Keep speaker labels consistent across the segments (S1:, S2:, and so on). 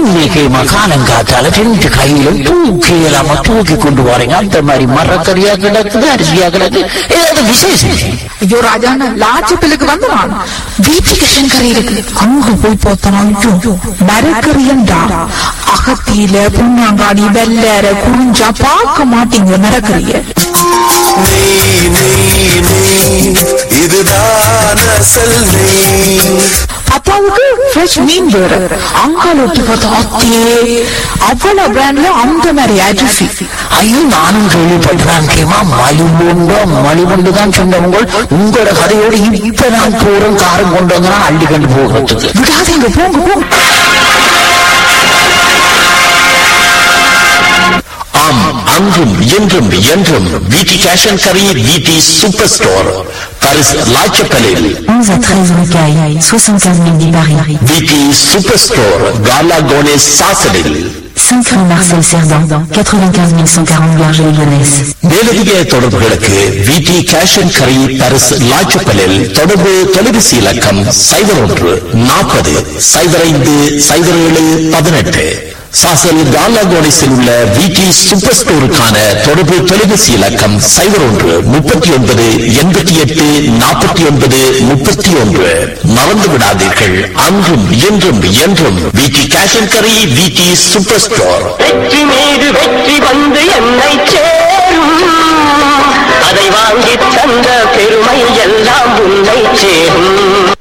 S1: இன்னைக்கு காலங்காத்தால ரெண்டு கையிலும் தூக்கி இல்லாம தூக்கி கொண்டு போறீங்க அந்த மாதிரி மரக்கறியா கிடக்குது அரிசியா கிடக்கு ஏதாவது விசேஷம்
S2: ஐயோ ராஜாண்ணா லாச்சப்பிலுக்கு வந்து நான் வீட்டுக்கு கறி இருக்கு அங்க போய் பார்த்தனா மரக்கறியண்டா அகத்தியில புண்ணாங்காடி வெள்ளற குறிஞ்சா பார்க்க மாட்டீங்க மரக்கறிய
S3: நெய் நெய் நெய் இதுதான் அசல் நெய்
S2: அப்பாவுக்கு ஃப்ரெஷ் மீன் வேற அங்காலோட்டு பார்த்தா அத்தே அவ்வளவு பிராண்ட்ல அந்த மாதிரி அரிசி
S1: ஐயோ நானும் கேள்விப்பட்டேன் கேமா மலிவுண்டோ மலிவுண்டு தான் சொன்னவங்க உங்களோட கதையோடு இப்ப நான் போறோம் காரம் கொண்டு வந்தா அள்ளி கண்டு போகிறதுக்கு
S2: விடாதீங்க போங்க போங்க
S4: ஆம் அன்றும் இன்றும் என்றும் விடி கேஷ் அண்ட் கரி விடி சூப்பர் ஸ்டோர் பாரிஸ் லாச்சப்பலில்
S5: 11 à 13 Rocaille, 75 000 dix Paris.
S4: விடி சூப்பர் ஸ்டோர் காலா கோனேஸ் சாசலில்
S5: 5 rue Marcel Cerdan, 95 140 Garges-les-Gonesse.
S4: மேலதிக தொடர்புகளுக்கு விடி கேஷ் அண்ட் கரி பாரிஸ் லாச்சப்பலில் தொடர்பு தொலைபேசி இலக்கம் சைபர் ஒன்று நாற்பது சைபர் ஐந்து சைபர் ஏழு பதினெட்டு சாசல் காலா கோனேஸில் உள்ள விடி சூப்பர் ஸ்டோருக்கான தொடர்பு தொலைபேசி இலக்கம் சைபர் ஒன்று முப்பத்தி ஒன்பது எண்பத்தி எட்டு நாற்பத்தி ஒன்பது முப்பத்தி ஒன்று மறந்து விடாதீர்கள் அன்றும் என்றும் என்றும் விடி கேஷ் அண்ட் கரி விடி சூப்பர் ஸ்டோர்
S6: வெற்றி மீது வெற்றி வந்து என்னை சேரும் அதை வாங்கி தந்த பெருமை எல்லாம் உன்னை சேரும்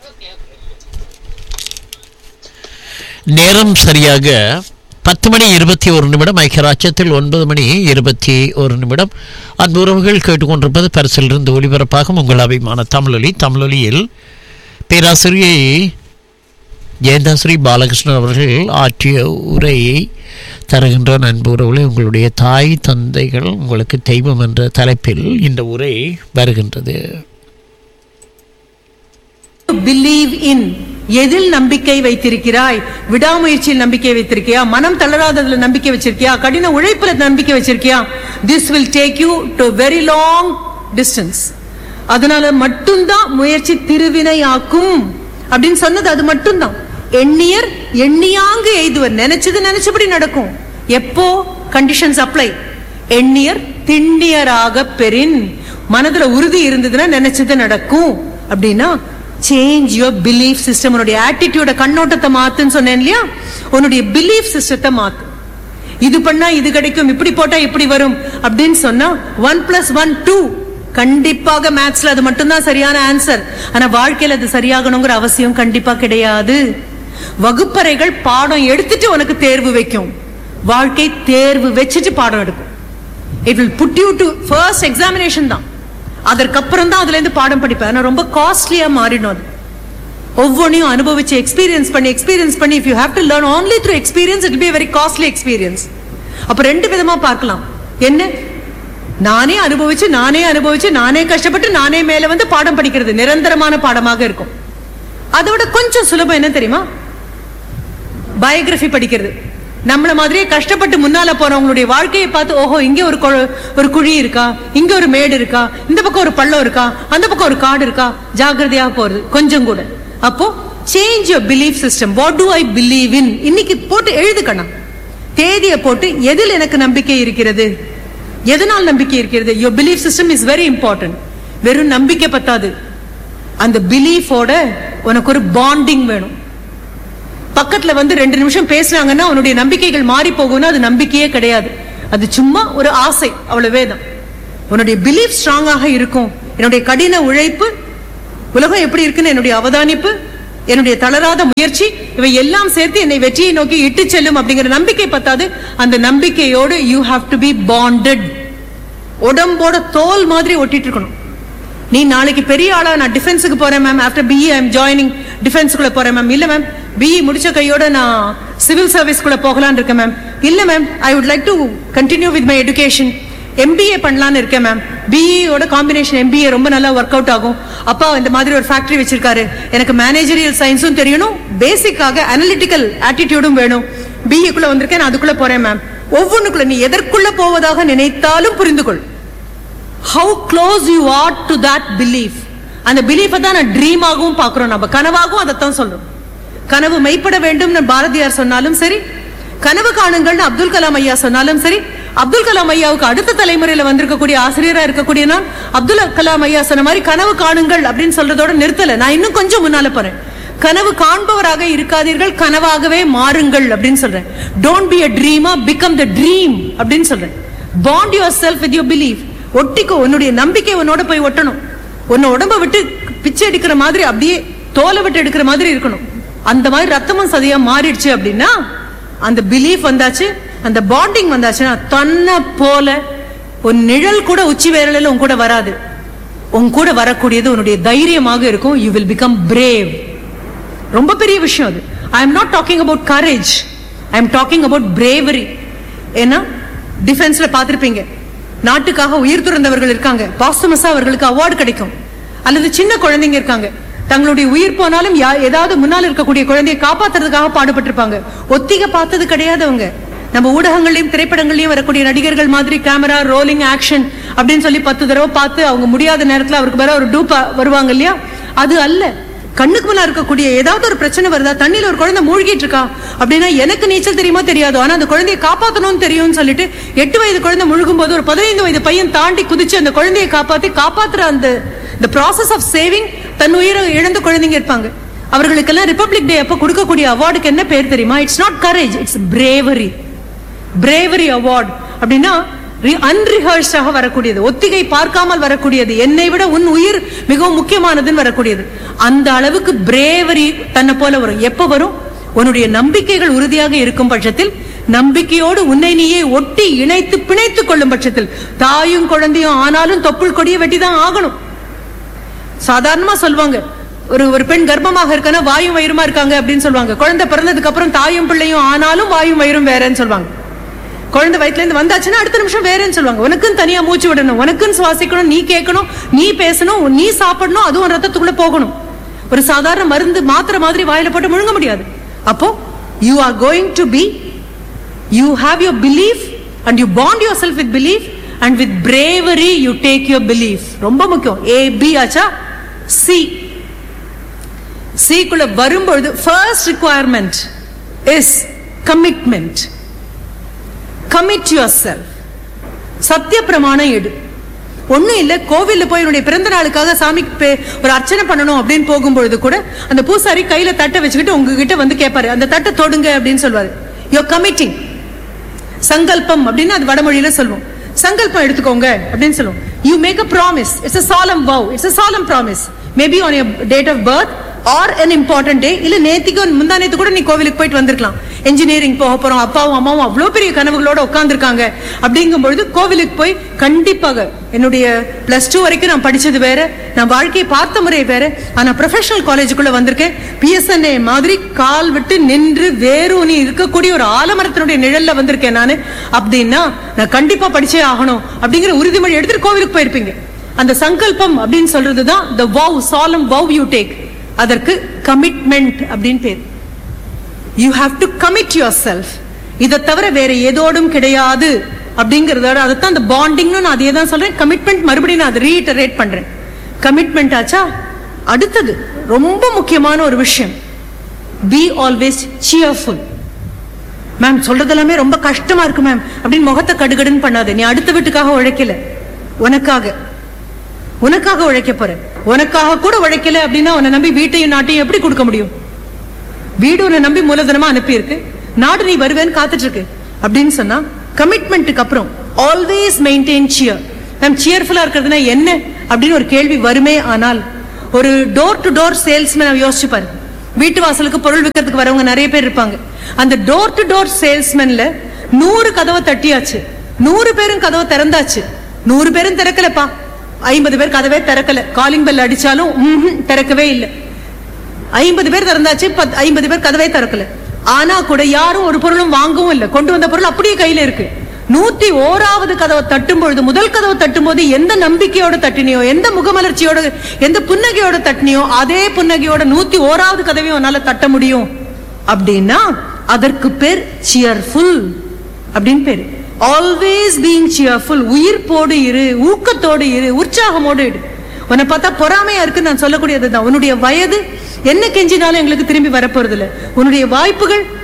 S7: நேரம் சரியாக பத்து மணி இருபத்தி ஒரு நிமிடம் ஐக்கியராட்சத்தில் ஒன்பது மணி இருபத்தி ஒரு நிமிடம் அன்பு உறவுகள் கேட்டுக்கொண்டிருப்பது பரிசிலிருந்து ஒளிபரப்பாகும் உங்கள் அபிமான தமிழொலி தமிழொலியில் பேராசிரியை ஜெயந்தாஸ்ரீ பாலகிருஷ்ணன் அவர்கள் ஆற்றிய உரையை தருகின்ற நண்பு உறவுகளை உங்களுடைய தாய் தந்தைகள் உங்களுக்கு தெய்வம் என்ற தலைப்பில் இந்த உரை வருகின்றது
S8: பிலீவ் இன் எதில் நம்பிக்கை வைத்திருக்கிறாய் விடாமுயற்சியில் நம்பிக்கை வைத்திருக்கியா மனம் தளராததுல நம்பிக்கை வச்சிருக்கியா கடின உழைப்புல நம்பிக்கை வச்சிருக்கியா this will take you to very long distance அதனால மட்டும்தான் முயற்சி திருவினையாக்கும் அப்படின்னு சொன்னது அது மட்டும்தான் எண்ணியர் எண்ணியாங்கு எய்துவர் நினைச்சது நினைச்சபடி நடக்கும் எப்போ கண்டிஷன்ஸ் அப்ளை எண்ணியர் திண்ணியராக பெறின் மனதுல உறுதி இருந்ததுன்னா நினைச்சது நடக்கும் அப்படின்னா சேஞ்ச் யுவர் பிலீஃப் சிஸ்டம் உன்னுடைய ஆட்டிடியூட கண்ணோட்டத்தை மாத்துன்னு சொன்னேன் இல்லையா உன்னுடைய பிலீஃப் சிஸ்டத்தை மாத்து இது பண்ணா இது கிடைக்கும் இப்படி போட்டா இப்படி வரும் அப்படின்னு சொன்னா ஒன் பிளஸ் ஒன் டூ கண்டிப்பாக மேத்ஸ்ல அது மட்டும்தான் சரியான ஆன்சர் ஆனா வாழ்க்கையில அது சரியாகணுங்கிற அவசியம் கண்டிப்பா கிடையாது வகுப்பறைகள் பாடம் எடுத்துட்டு உனக்கு தேர்வு வைக்கும் வாழ்க்கை தேர்வு வச்சுட்டு பாடம் எடுக்கும் it will put you to first examination தான் அதற்கப்புறம் தான் அதுல இருந்து பாடம் படிப்பேன் ஆனா ரொம்ப காஸ்ட்லியா மாறிடும் அது ஒவ்வொன்றையும் அனுபவிச்சு எக்ஸ்பீரியன்ஸ் பண்ணி எக்ஸ்பீரியன்ஸ் பண்ணி if you have to learn only through experience it be very costly experience அப்ப ரெண்டு விதமா பார்க்கலாம் என்ன நானே அனுபவிச்சு நானே அனுபவிச்சு நானே கஷ்டப்பட்டு நானே மேல வந்து பாடம் படிக்கிறது நிரந்தரமான பாடமாக இருக்கும் அதோட கொஞ்சம் சுலபம் என்ன தெரியுமா பயோகிராஃபி படிக்கிறது நம்மள மாதிரியே கஷ்டப்பட்டு முன்னால போறவங்களுடைய வாழ்க்கையை பார்த்து ஓஹோ இங்க ஒரு கொ- ஒரு குழி இருக்கா இங்க ஒரு மேடு இருக்கா இந்த பக்கம் ஒரு பள்ளம் இருக்கா அந்த பக்கம் ஒரு காடு இருக்கா ஜாக்கிரதையா போறது கொஞ்சம் கூட அப்போ change your belief system what do I believe in இன்னைக்கு போட்டு எழுதுக்கணும் தேதியை போட்டு எதில் எனக்கு நம்பிக்கை இருக்கிறது எதனால் நம்பிக்கை இருக்கிறது your belief system is very important வெறும் நம்பிக்கை பத்தாது அந்த பிலீஃபோட உனக்கு ஒரு பாண்டிங் வேணும் பக்கத்துல வந்து ரெண்டு நிமிஷம் பேசுனாங்கன்னா உன்னுடைய நம்பிக்கைகள் மாறி போகும்னா அது நம்பிக்கையே கிடையாது அது சும்மா ஒரு ஆசை அவ்வளவேதான் உன்னுடைய பிலீஃப் ஸ்ட்ராங்காக இருக்கும் என்னுடைய கடின உழைப்பு உலகம் எப்படி இருக்குன்னு என்னுடைய அவதானிப்பு என்னுடைய தளராத முயற்சி இவை எல்லாம் சேர்த்து என்னை வெற்றியை நோக்கி இட்டு செல்லும் அப்படிங்கிற நம்பிக்கை பத்தாது அந்த நம்பிக்கையோடு you have to be bonded உடம்போட தோல் மாதிரி ஒட்டிட்டு இருக்கணும் நீ நாளைக்கு பெரிய ஆளா நான் டிஃபென்ஸுக்கு போறேன் ma'am after BE I am joining டிஃபென்ஸுக்குள்ள போறேன் மேம் இல்ல மேம் பிஇ முடிச்ச கையோட நான் சிவில் சர்வீஸ்க்குள்ள போகலாம்னு இருக்கேன் மேம் இல்ல ma'am I would like to continue with my education MBA பண்ணலாம்னு இருக்கேன் மேம் பிஇயோட காம்பினேஷன் எம்பிஏ ரொம்ப நல்லா ஒர்க் அவுட் ஆகும் அப்பா இந்த மாதிரி ஒரு ஃபேக்டரி வச்சிருக்காரு எனக்கு மேனேஜரியல் சயின்ஸும் தெரியணும் பேசிக்காக அனலிட்டிக்கல் ஆட்டிடியூடும் வேணும் பிஇக்குள்ள வந்திருக்கேன் நான் அதுக்குள்ள போறேன் மேம் ஒவ்வொன்றுக்குள்ள நீ எதற்குள்ள போவதாக நினைத்தாலும் புரிந்து கொள் how close you are to that belief அந்த பிலீஃபை தான் நான் ட்ரீமாகவும் பார்க்குறோம் நம்ம கனவாகவும் அதைத்தான் சொல்றோம் கனவு மெய்ப்பட வேண்டும் பாரதியார் சொன்னாலும் சரி கனவு காணுங்கள்னு அப்துல் கலாம் ஐயா சொன்னாலும் சரி அப்துல் கலாம் ஐயாவுக்கு அடுத்த தலைமுறையில வந்திருக்கக்கூடிய ஆசிரியரா இருக்கக்கூடிய நான் அப்துல் கலாம் ஐயா சொன்ன மாதிரி கனவு காணுங்கள் அப்படின்னு சொல்றதோட நிறுத்தல நான் இன்னும் கொஞ்சம் முன்னால போறேன் கனவு காண்பவராக இருக்காதீர்கள் கனவாகவே மாறுங்கள் அப்படின்னு சொல்றேன் don't be a dreamer become the dream அப்படின்னு சொல்றேன் bond yourself with yourself ஒட்டிக்கோ உன்னுடைய நம்பிக்கை உன்னோட போய் ஒட்டணும் உன்னை உடம்ப விட்டு பிச்சை எடுக்கிற மாதிரி அப்படியே தோலை விட்டு எடுக்கிற மாதிரி இருக்கணும் அந்த மாதிரி ரத்தமும் சதையா மாறிடுச்சு அப்படின்னா அந்த பிலீஃப் வந்தாச்சு அந்த பாண்டிங் வந்தாச்சுன்னா தன்னை போல உன் நிழல் கூட உச்சி வேரலில் உன் கூட வராது உன் கூட வரக்கூடியது உன்னுடைய தைரியமாக இருக்கும் யூ வில் பிகம் பிரேவ் ரொம்ப பெரிய விஷயம் அது I am not talking about courage I am talking about bravery ஏன்னா டிஃபென்ஸ்ல பார்த்திருப்பீங்க நாட்டுக்காக உயிர் துறந்தவர்கள் இருக்காங்க பாஸ்டமஸா அவர்களுக்கு அவார்டு கிடைக்கும் அல்லது சின்ன குழந்தைங்க இருக்காங்க தங்களுடைய உயிர் போனாலும் யா- ஏதாவது முன்னால் இருக்கக்கூடிய குழந்தையை காப்பாத்துறதுக்காக பாடுபட்டிருப்பாங்க ஒத்திக பார்த்தது கிடையாது அவங்க நம்ம ஊடகங்களையும் திரைப்படங்களையும் வரக்கூடிய நடிகர்கள் மாதிரி கேமரா ரோலிங் ஆக்ஷன் அப்படின்னு சொல்லி பத்து தடவை பார்த்து அவங்க முடியாத நேரத்துல அவருக்கு வேற ஒரு டூப்பா வருவாங்க இல்லையா அது அல்ல கண்ணுக்கு முன்னா இருக்கக்கூடிய ஏதாவது ஒரு பிரச்சனை வருதா தண்ணியில ஒரு குழந்தை மூழ்கிட்டு இருக்கா அப்படின்னா எனக்கு நீச்சல் தெரியுமா தெரியாதோ ஆனா அந்த குழந்தையை காப்பாத்தணும்னு தெரியும்னு சொல்லிட்டு எட்டு வயது குழந்தை முழுகும் போது ஒரு பதினைந்து வயது பையன் தாண்டி குதிச்சு அந்த குழந்தையை காப்பாத்தி காப்பாத்துற அந்த the process ஆஃப் சேவிங் தன் உயிரை இழந்த குழந்தைங்க இருப்பாங்க அவர்களுக்கெல்லாம் ரிப்பப்ளிக் டே அப்ப கொடுக்கக்கூடிய அவார்டுக்கு என்ன பேர் தெரியுமா it's not courage it's bravery bravery award அப்படின்னா அன்ரிஹர்ஸ்டாக வரக்கூடியது ஒத்திகை பார்க்காமல் வரக்கூடியது என்னை விட உன் உயிர் மிகவும் முக்கியமானதுன்னு வரக்கூடியது அந்த அளவுக்கு பிரேவரி தன்னை போல வரும் எப்ப வரும் உன்னுடைய நம்பிக்கைகள் உறுதியாக இருக்கும் பட்சத்தில் நம்பிக்கையோடு உன்னை நீயே ஒட்டி இணைத்து பிணைத்துக் கொள்ளும் பட்சத்தில் தாயும் குழந்தையும் ஆனாலும் தொப்புள் கொடியை வெட்டிதான் ஆகணும் சாதாரணமா சொல்லுவாங்க ஒரு ஒரு பெண் கர்ப்பமாக இருக்கனா வாயும் வயிறுமா இருக்காங்க அப்படின்னு சொல்லுவாங்க குழந்தை பிறந்ததுக்கு அப்புறம் தாயும் பிள்ளையும் ஆனாலும் வாயும் வயிறும் வேறன்னு சொல்லுவாங்க குழந்தை வயித்துல இருந்து வந்தாச்சுன்னா அடுத்த நிமிஷம் வேறேன்னு சொல்லுவாங்க உனக்குன்னு தனியா மூச்சு விடணும் உனக்குன்னு சுவாசிக்கணும் நீ கேட்கணும் நீ பேசணும் நீ சாப்பிடணும் அதுவும் ரத்தத்துக்குள்ள போகணும் ஒரு சாதாரண மருந்து மாத்திரை மாதிரி வாயில போட்டு முழுங்க முடியாது அப்போ you are going to be you have your belief and you bond yourself with belief and with bravery you take your belief ரொம்ப முக்கியம் ஏ பி ஆச்சா சி சிக்குள்ள வரும்பொழுது first requirement is commitment commit yourself சத்திய பிரமாணம் எடு ஒண்ணும் இல்ல கோவில்ல போய் என்னுடைய பிறந்த நாளுக்காக சாமிக்கு பே- ஒரு அர்ச்சனை பண்ணணும் அப்படின்னு போகும்பொழுது கூட அந்த பூசாரி கையில தட்டை வச்சுக்கிட்டு உங்ககிட்ட வந்து கேட்பாரு அந்த தட்டை தொடுங்க அப்படின்னு சொல்லுவாரு யோ கமிட்டிங் சங்கல்பம் அப்படின்னு அது வடமொழியில சொல்லுவோம் சங்கல்பம் எடுத்துக்கோங்க அப்படின்னு சொல்லுவோம் you make a promise it's a solemn vow it's a solemn promise maybe on your date of birth or an important day இல்ல நேத்திக்கு முந்தா நேத்து கூட நீ கோவிலுக்கு போயிட்டு வந்திருக்கலாம் என்ஜினியரிங் போக போறோம் அப்பாவும் அம்மாவும் அவ்வளோ பெரிய கனவுகளோட உட்கார்ந்துருக்காங்க அப்படிங்கும் பொழுது கோவிலுக்கு போய் கண்டிப்பாக என்னுடைய பிளஸ் டூ வரைக்கும் நான் படிச்சது வேற நான் வாழ்க்கையை பார்த்த முறை வேற ஆனா ப்ரொஃபஷனல் காலேஜுக்குள்ள வந்திருக்கேன் பிஎஸ்என்ஏ மாதிரி கால் விட்டு நின்று வேரூனி இருக்கக்கூடிய ஒரு ஆலமரத்தினுடைய நிழல்ல வந்திருக்கேன் நானு அப்படின்னா நான் கண்டிப்பா படிச்சே ஆகணும் அப்படிங்கிற உறுதிமொழி எடுத்துட்டு கோவிலுக்கு போயிருப்பீங்க அந்த சங்கல்பம் அப்படின்னு சொல்றதுதான் the vow solemn vow you take அதற்கு கமிட்மெண்ட் அப்படின்னு பேர் you have to commit yourself இதை தவிர வேற ஏதோடும் கிடையாது அப்படிங்கறதோட அதைத்தான் அந்த பாண்டிங்னு நான் அதே தான் சொல்றேன் கமிட்மெண்ட் மறுபடியும் நான் அதை ரீட்டரேட் பண்றேன் கமிட்மெண்ட் ஆச்சா அடுத்தது ரொம்ப முக்கியமான ஒரு விஷயம் பி ஆல்வேஸ் சியர்ஃபுல் மேம் சொல்றதெல்லாமே ரொம்ப கஷ்டமா இருக்கு மேம் அப்படின்னு முகத்தை கடுகடுன்னு பண்ணாத நீ அடுத்த வீட்டுக்காக உழைக்கல உனக்காக உனக்காக உழைக்க போற உனக்காக கூட உழைக்கல அப்படின்னா உன்னை நம்பி வீட்டையும் நாட்டையும் எப்படி கொடுக்க முடியும் வீடு உன்னை நம்பி மூலதனமா அனுப்பி இருக்கு நாடு நீ வருவேன்னு காத்துட்டு இருக்கு அப்படின்னு சொன்னா கமிட்மெண்ட்டுக்கு அப்புறம் ஆல்வேஸ் மெயின்டைன் சியர் மேம் சியர்ஃபுல்லா இருக்கிறதுனா என்ன அப்படின்னு ஒரு கேள்வி வருமே ஆனால் ஒரு டோர் டு டோர் சேல்ஸ்மேன் யோசிச்சு பாரு வீட்டு வாசலுக்கு பொருள் விற்கிறதுக்கு வரவங்க நிறைய பேர் இருப்பாங்க அந்த டோர் டு டோர் சேல்ஸ்மேன்ல நூறு கதவை தட்டியாச்சு நூறு பேரும் கதவை திறந்தாச்சு நூறு பேரும் திறக்கலப்பா ஐம்பது பேர் கதவே திறக்கல காலிங் பெல் அடிச்சாலும் ம்ஹும், திறக்கவே இல்லை ஐம்பது பேர் திறந்தாச்சு பத்- ஐம்பது பேர் கதவே திறக்கல ஆனா கூட யாரும் ஒரு பொருளும் வாங்கவும் இல்லை கொண்டு வந்த பொருள் அப்படியே கையில இருக்கு நூத்தி ஓராவது கதவை தட்டும் பொழுது முதல் கதவை தட்டும் போது எந்த நம்பிக்கையோட தட்டினியோ எந்த முகமலர்ச்சியோட எந்த புன்னகையோட தட்டினியோ அதே புன்னகையோட நூத்தி ஓராவது கதவையும் உன்னால தட்ட முடியும் அப்படின்னா அதற்கு பேர் சியர்ஃபுல் அப்படின்னு பேரு ஆல்வேஸ் பீங் சியர்ஃபுல் உயிர்ப்போடு இரு ஊக்கத்தோடு இரு உற்சாகமோடு இரு உன்னை பார்த்தா பொறாமையா இருக்கு நான் சொல்லக்கூடியது தான் உன்னுடைய வயது என்ன கெஞ்சினாலும் எங்களுக்கு திரும்பி வரப்போறது இல்ல உன்னுடைய வாய்ப்புகள்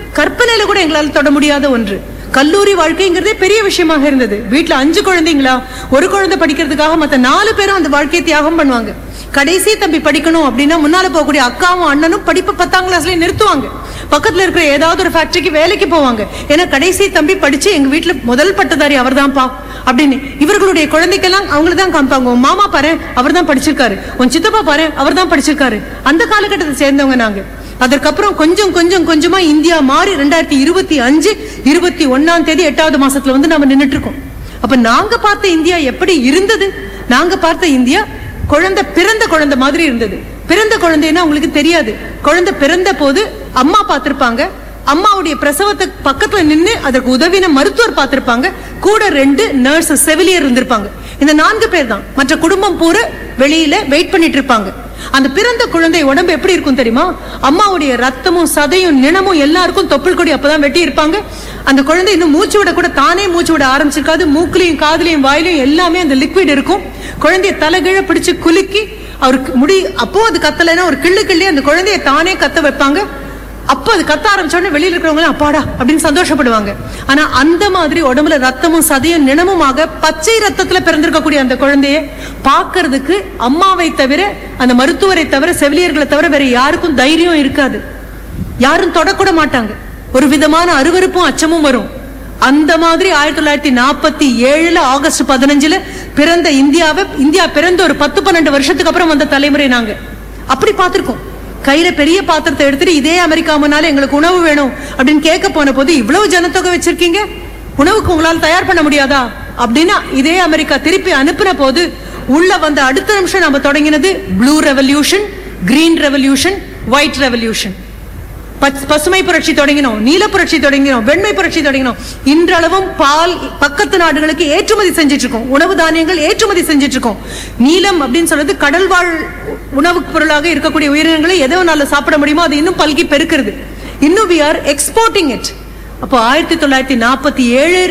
S8: கற்பனையில கூட எங்களால் தொட முடியாத ஒன்று கல்லூரி வாழ்க்கைங்கிறதே பெரிய விஷயமாக இருந்தது வீட்ல அஞ்சு குழந்தைங்களா ஒரு குழந்தை படிக்கிறதுக்காக மத்த நாலு பேரும் அந்த வாழ்க்கையை தியாகம் பண்ணுவாங்க கடைசி தம்பி படிக்கணும் அப்படின்னா முன்னால போகக்கூடிய அக்காவும் அண்ணனும் படிப்பு பத்தாம் கிளாஸ்லயே நிறுத்துவாங்க பக்கத்துல இருக்கிற ஏதாவது ஒரு ஃபேக்டரிக்கு வேலைக்கு போவாங்க ஏன்னா கடைசி தம்பி படிச்சு எங்க வீட்டுல முதல் பட்டதாரி அவர்தான்ப்பா அப்படின்னு இவர்களுடைய குழந்தைக்கெல்லாம் அவங்கள தான் காமிப்பாங்க உன் மாமா பாரு அவர் தான் படிச்சிருக்காரு உன் சித்தப்பா பாரு அவர் தான் படிச்சிருக்காரு அந்த காலகட்டத்தை சேர்ந்தவங்க நாங்க அதற்கப்புறம் கொஞ்சம் கொஞ்சம் கொஞ்சமா இந்தியா மாறி ரெண்டாயிரத்தி இருபத்தி அஞ்சு இருபத்தி ஒன்னாம் தேதி எட்டாவது மாசத்துல வந்து நம்ம நின்னுட்டு இருக்கோம் அப்ப நாங்க பார்த்த இந்தியா எப்படி இருந்தது நாங்க பார்த்த இந்தியா குழந்தை பிறந்த குழந்தை மாதிரி இருந்தது பிறந்த குழந்தைன்னா உங்களுக்கு தெரியாது குழந்தை பிறந்த போது அம்மா பார்த்திருப்பாங்க அம்மாவுடைய பிரசவத்தை பக்கத்துல நின்னு அதற்கு உதவின மருத்துவர் பார்த்திருப்பாங்க கூட ரெண்டு நர்ஸ் செவிலியர் இருந்திருப்பாங்க இந்த நான்கு பேர் தான் மற்ற குடும்பம் பூரா வெளியில வெயிட் பண்ணிட்டு இருப்பாங்க அந்த பிறந்த குழந்தை உடம்பு எப்படி இருக்கும் தெரியுமா அம்மாவுடைய ரத்தமும் சதையும் நிணமும் எல்லாருக்கும் தொப்புள் கொடி அப்பதான் வெட்டி இருப்பாங்க அந்த குழந்தை இன்னும் மூச்சு விட கூட தானே மூச்சு விட ஆரம்பிச்சிருக்காது மூக்குலையும் காதுலையும் வாயிலையும் எல்லாமே அந்த லிக்விட் இருக்கும் குழந்தைய தலைகீழ பிடிச்சு குலுக்கி அவருக்கு முடி அப்போ அது கத்தலைன்னா ஒரு கிள்ளு கிள்ளி அந்த குழந்தைய தானே கத்த வைப்பாங்க அப்போ அது கத்த ஆரம்பிச்ச உடனே வெளியில இருக்கிறவங்க எல்லாம், அப்பாடா அப்படின்னு சந்தோஷப்படுவாங்க ஆனா அந்த மாதிரி உடம்புல ரத்தமும் சதையும் நிணமுமாக பச்சை ரத்தத்துல பிறந்திருக்கக்கூடிய அந்த குழந்தைய பார்க்கிறதுக்கு அம்மாவை தவிர அந்த மருத்துவரை தவிர செவிலியர்களை தவிர வேற யாருக்கும் தைரியம் இருக்காது யாரும் தொடக்கூட மாட்டாங்க ஒரு விதமான அருவருப்பும் அச்சமும் வரும் அந்த மாதிரி ஆயிரத்தி தொள்ளாயிரத்தி நாற்பத்தி ஏழுல ஆகஸ்ட் பதினஞ்சுல பிறந்த இந்தியாவை இந்தியா பிறந்த ஒரு பத்து பன்னெண்டு வருஷத்துக்கு அப்புறம் வந்த தலைமுறை நாங்க அப்படி பார்த்திருக்கோம் கையில பெரிய பாத்திரத்தை எடுத்துட்டு இதே அமெரிக்கா முன்னால எங்களுக்கு உணவு வேணும் அப்படின்னு கேட்க போன போது இவ்வளவு ஜனத்தொகை வச்சிருக்கீங்க உணவுக்கு உங்களால் தயார் பண்ண முடியாதா அப்படின்னா இதே அமெரிக்கா திருப்பி அனுப்புன போது உள்ள வந்த அடுத்த நிமிஷம் நம்ம தொடங்கினது blue revolution green revolution white revolution பச்- பசுமை புரட்சி தொடங்கினோம் நீல புரட்சி தொடங்கினோம் வெண்மை புரட்சி தொடங்கினோம் இன்றளவும் பால் பக்கத்து நாடுகளுக்கு ஏற்றுமதி செஞ்சுட்டு இருக்கோம் உணவு தானியங்கள் ஏற்றுமதி செஞ்சுட்டு இருக்கோம் நீலம் அப்படின்னு சொல்றது கடல் வாழ் உணவுப் பொருளாக இருக்கக்கூடிய உயிரினங்களை எதோ நாள்ல சாப்பிட முடியுமோ அது இன்னும் பல்கி பெருக்கிறது இன்னும் வி ஆர் எக்ஸ்போர்ட்டிங் இட் அப்போ ஆயிரத்தி தொள்ளாயிரத்தி நாற்பத்தி ஏழு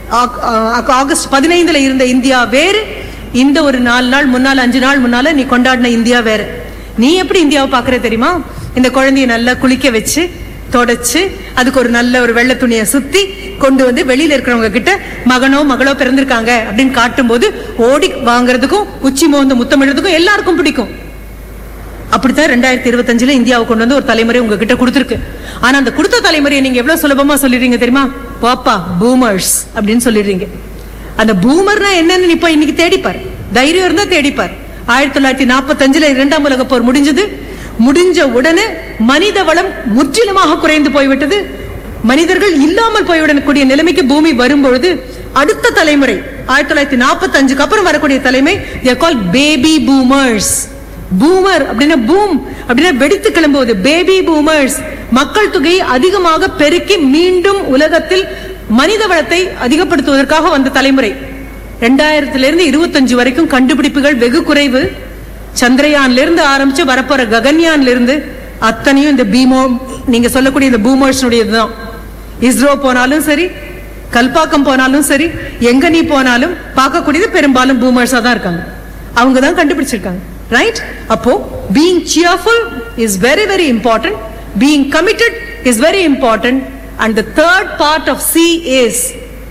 S8: ஆகஸ்ட் பதினைந்துல இருந்த இந்தியா வேறு இந்த ஒரு நாலு நாள் முன்னால அஞ்சு நாள் முன்னால நீ கொண்டாடின இந்தியா வேற நீ எப்படி இந்தியாவை பாக்குற தெரியுமா இந்த குழந்தைய நல்லா குளிக்க வச்சு தொடச்சு அதுக்கு ஒரு நல்ல ஒரு வெள்ளை துணியை சுத்தி கொண்டு வந்து வெளியில இருக்கிறவங்க கிட்ட மகனோ மகளோ பிறந்திருக்காங்க அப்படின்னு காட்டும்போது ஓடி வாங்குறதுக்கும் உச்சி மோந்து முத்தமிடுறதுக்கும் எல்லாருக்கும் பிடிக்கும் அப்படித்தான் ரெண்டாயிரத்தி இருபத்தஞ்சுல இந்தியாவை கொண்டு வந்து ஒரு தலைமுறை உங்ககிட்ட கொடுத்துருக்கு ஆனா அந்த கொடுத்த தலைமுறையை நீங்க எவ்வளவு சுலபமா சொல்லிடுறீங்க தெரியுமா பாப்பா பூமர்ஸ் அப்படின்னு சொல்லிடுறீங்க அந்த பூமர்னா என்னன்னு இப்ப இன்னைக்கு தேடிப்பார் தைரியம் இருந்தா தேடிப்பார் ஆயிரத்தி தொள்ளாயிரத்தி நாற்பத்தஞ்சுல இரண்டாம் உலக போர் முடிஞ்சது முடிஞ்ச உடனே மனித வளம் முற்றிலுமாக குறைந்து போய்விட்டது மனிதர்கள் இல்லாமல் போய்விடக்கூடிய நிலைமைக்கு பூமி வரும்பொழுது அடுத்த தலைமுறை ஆயிரத்தி தொள்ளாயிரத்தி நாற்பத்தி அஞ்சுக்கு அப்புறம் வரக்கூடிய தலைமை கால் பேபி பூமர்ஸ் பூமர் அப்படின்னா பூம் அப்படின்னா வெடித்து கிளம்புவது பேபி பூமர்ஸ் மக்கள் தொகையை அதிகமாக பெருக்கி மீண்டும் உலகத்தில் மனித வளத்தை அதிகப்படுத்துவதற்காக வந்த தலைமுறை ரெண்டாயிரத்துல இருந்து இருபத்தஞ்சு வரைக்கும் கண்டுபிடிப்புகள் வெகு குறைவு சந்திரயான்ல இருந்து ஆரம்பிச்சு வரப்போற ககன்யான்ல இருந்து அத்தனையும் இந்த பீமோ நீங்க சொல்லக்கூடிய இந்த பூமர்ஸ்னுடையதுதான் இஸ்ரோ போனாலும் சரி கல்பாக்கம் போனாலும் சரி எங்க நீ போனாலும் பார்க்கக்கூடியது பெரும்பாலும் பூமர்ஸா தான் இருக்காங்க அவங்க தான் கண்டுபிடிச்சிருக்காங்க ரைட் அப்போ being cheerful is very very important being committed is very important and the third part of C is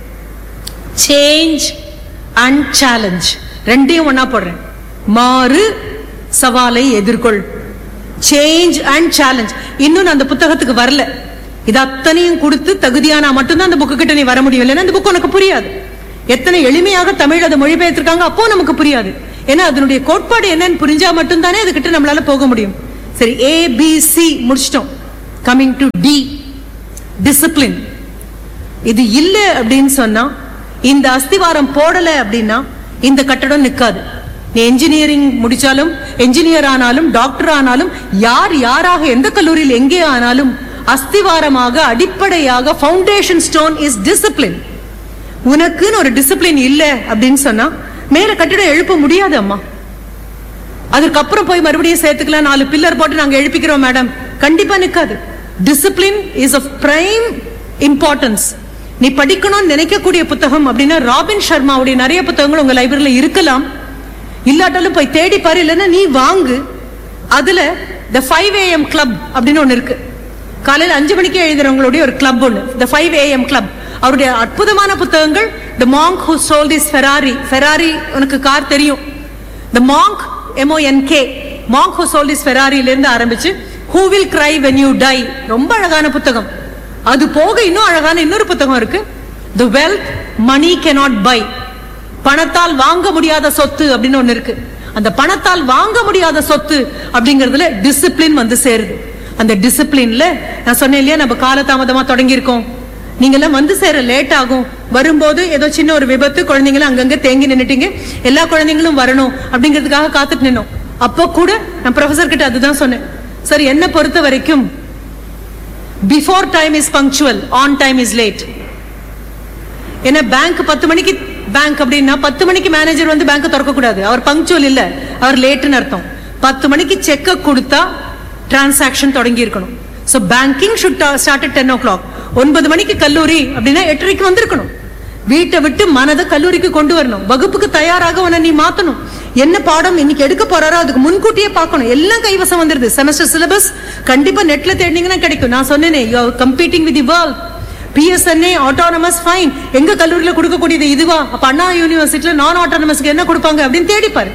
S8: change and challenge ரெண்டையும் ஒண்ணா போடுறேன் மாறு சவாலை எதிர்கொள் சேஞ்ச் அண்ட் சேலஞ்ச் இன்னும் நான் அந்த புத்தகத்துக்கு வரல இது அத்தனையும் கொடுத்து தகுதியானா மட்டும்தான் அந்த புக்கு கிட்ட நீ வர முடியும் இல்லைன்னா அந்த புக் உனக்கு புரியாது எத்தனை எளிமையாக தமிழ் அதை மொழிபெயர்த்திருக்காங்க அப்போ நமக்கு புரியாது ஏன்னா அதனுடைய கோட்பாடு என்னன்னு புரிஞ்சா மட்டும்தானே அதுகிட்ட நம்மளால போக முடியும் சரி ஏ பி சி முடிச்சிட்டோம் கமிங் டு டி டிசிப்ளின் இது இல்ல அப்படின்னு சொன்னா இந்த அஸ்திவாரம் போடல அப்படின்னா இந்த கட்டடம் நிக்காது நீ என்ஜினியரிங் முடிச்சாலும் என்ஜினியர் ஆனாலும் டாக்டர் ஆனாலும் யார் யாராக எந்த கல்லூரியில் எங்கே ஆனாலும் அஸ்திவாரமாக அடிப்படையாக ஃபவுண்டேஷன் ஸ்டோன் இஸ் டிசிப்ளின் உனக்குன்னு ஒரு டிசிப்ளின் இல்ல அப்படின்னு சொன்னா மேல கட்டிடம் எழுப்ப முடியாது அம்மா அதுக்கப்புறம் போய் மறுபடியும் சேர்த்துக்கலாம் நாலு பில்லர் போட்டு நாங்க எழுப்பிக்கிறோம் மேடம் கண்டிப்பா நிக்காது discipline is of prime importance நீ படிக்கணும்னு நினைக்கக்கூடிய புத்தகம் அப்படின்னா ராபின் சர்மாவுடைய நிறைய புத்தகங்கள் உங்க லைப்ரரியில இருக்கலாம் இல்லாட்டாலும் போய் தேடி பாரு இல்லைன்னா நீ வாங்கு அதுல த ஃபைவ் ஏஎம் கிளப் அப்படின்னு ஒண்ணு இருக்கு காலையில அஞ்சு மணிக்கு எழுதுறவங்களுடைய ஒரு கிளப் ஒன்று த ஃபைவ் ஏஎம் கிளப் அவருடைய அற்புதமான புத்தகங்கள் the monk who sold is Ferrari Ferrari உனக்கு கார் தெரியும் the monk M O N K monk who sold is ஃபெராரியிலிருந்து ஆரம்பிச்சு who will cry when you die ரொம்ப அழகான புத்தகம் அது போக இன்னும் அழகான இன்னொரு புத்தகம் இருக்கு the wealth money cannot buy பணத்தால் வாங்க முடியாத சொத்து அப்படின்னு ஒண்ணு இருக்கு அந்த பணத்தால் வாங்க முடியாத சொத்து அப்படிங்கறதுல டிசிப்ளின் வந்து சேருது அந்த டிசிப்ளின்ல நான் சொன்னேன் இல்லையா நம்ம காலதாமதமா தொடங்கி இருக்கோம் நீங்க எல்லாம் வந்து சேர லேட் ஆகும் வரும்போது ஏதோ சின்ன ஒரு விபத்து குழந்தைங்களும் அங்கங்க தேங்கி நின்னுட்டீங்க எல்லா குழந்தைங்களும் வரணும் அப்படிங்கிறதுக்காக காத்துட்டு நின்னோம் அப்போ கூட நான் ப்ரொஃபசர் கிட்ட அதுதான் சொன்னேன் சார் என்ன பொறுத்த வரைக்கும் before time is punctual on time is late ஏன்னா பேங்க் பத்து மணிக்கு பேங்க் அப்படின்னா பத்து மணிக்கு மேனேஜர் வந்து பேங்க் திறக்க கூடாது அவர் பங்க்சுவல் இல்ல அவர் லேட்டுன்னு அர்த்தம் பத்து மணிக்கு செக்க கொடுத்தா டிரான்சாக்ஷன் தொடங்கி இருக்கணும் so banking should start ten o'clock ஒன்பது மணிக்கு கல்லூரி அப்படின்னா எட்டரைக்கு வந்திருக்கணும் வீட்டை விட்டு மனதை கல்லூரிக்கு கொண்டு வரணும் வகுப்புக்கு தயாராக உன்னை நீ மாத்தணும் என்ன பாடம் இன்னைக்கு எடுக்க போறாரோ அதுக்கு முன்கூட்டியே பார்க்கணும் எல்லாம் கைவசம் வந்துருது செமஸ்டர் சிலபஸ் கண்டிப்பா நெட்ல தேடினீங்கன்னா கிடைக்கும் நான் சொன்னேனே you are competing with the world PSNA autonomous fine எங்க கல்லூரியில கொடுக்கக்கூடியது இதுவா அப்ப அண்ணா யூனிவர்சிட்டியில நான் ஆட்டோனமஸ்க்கு என்ன கொடுப்பாங்க அப்படின்னு தேடிப்பாரு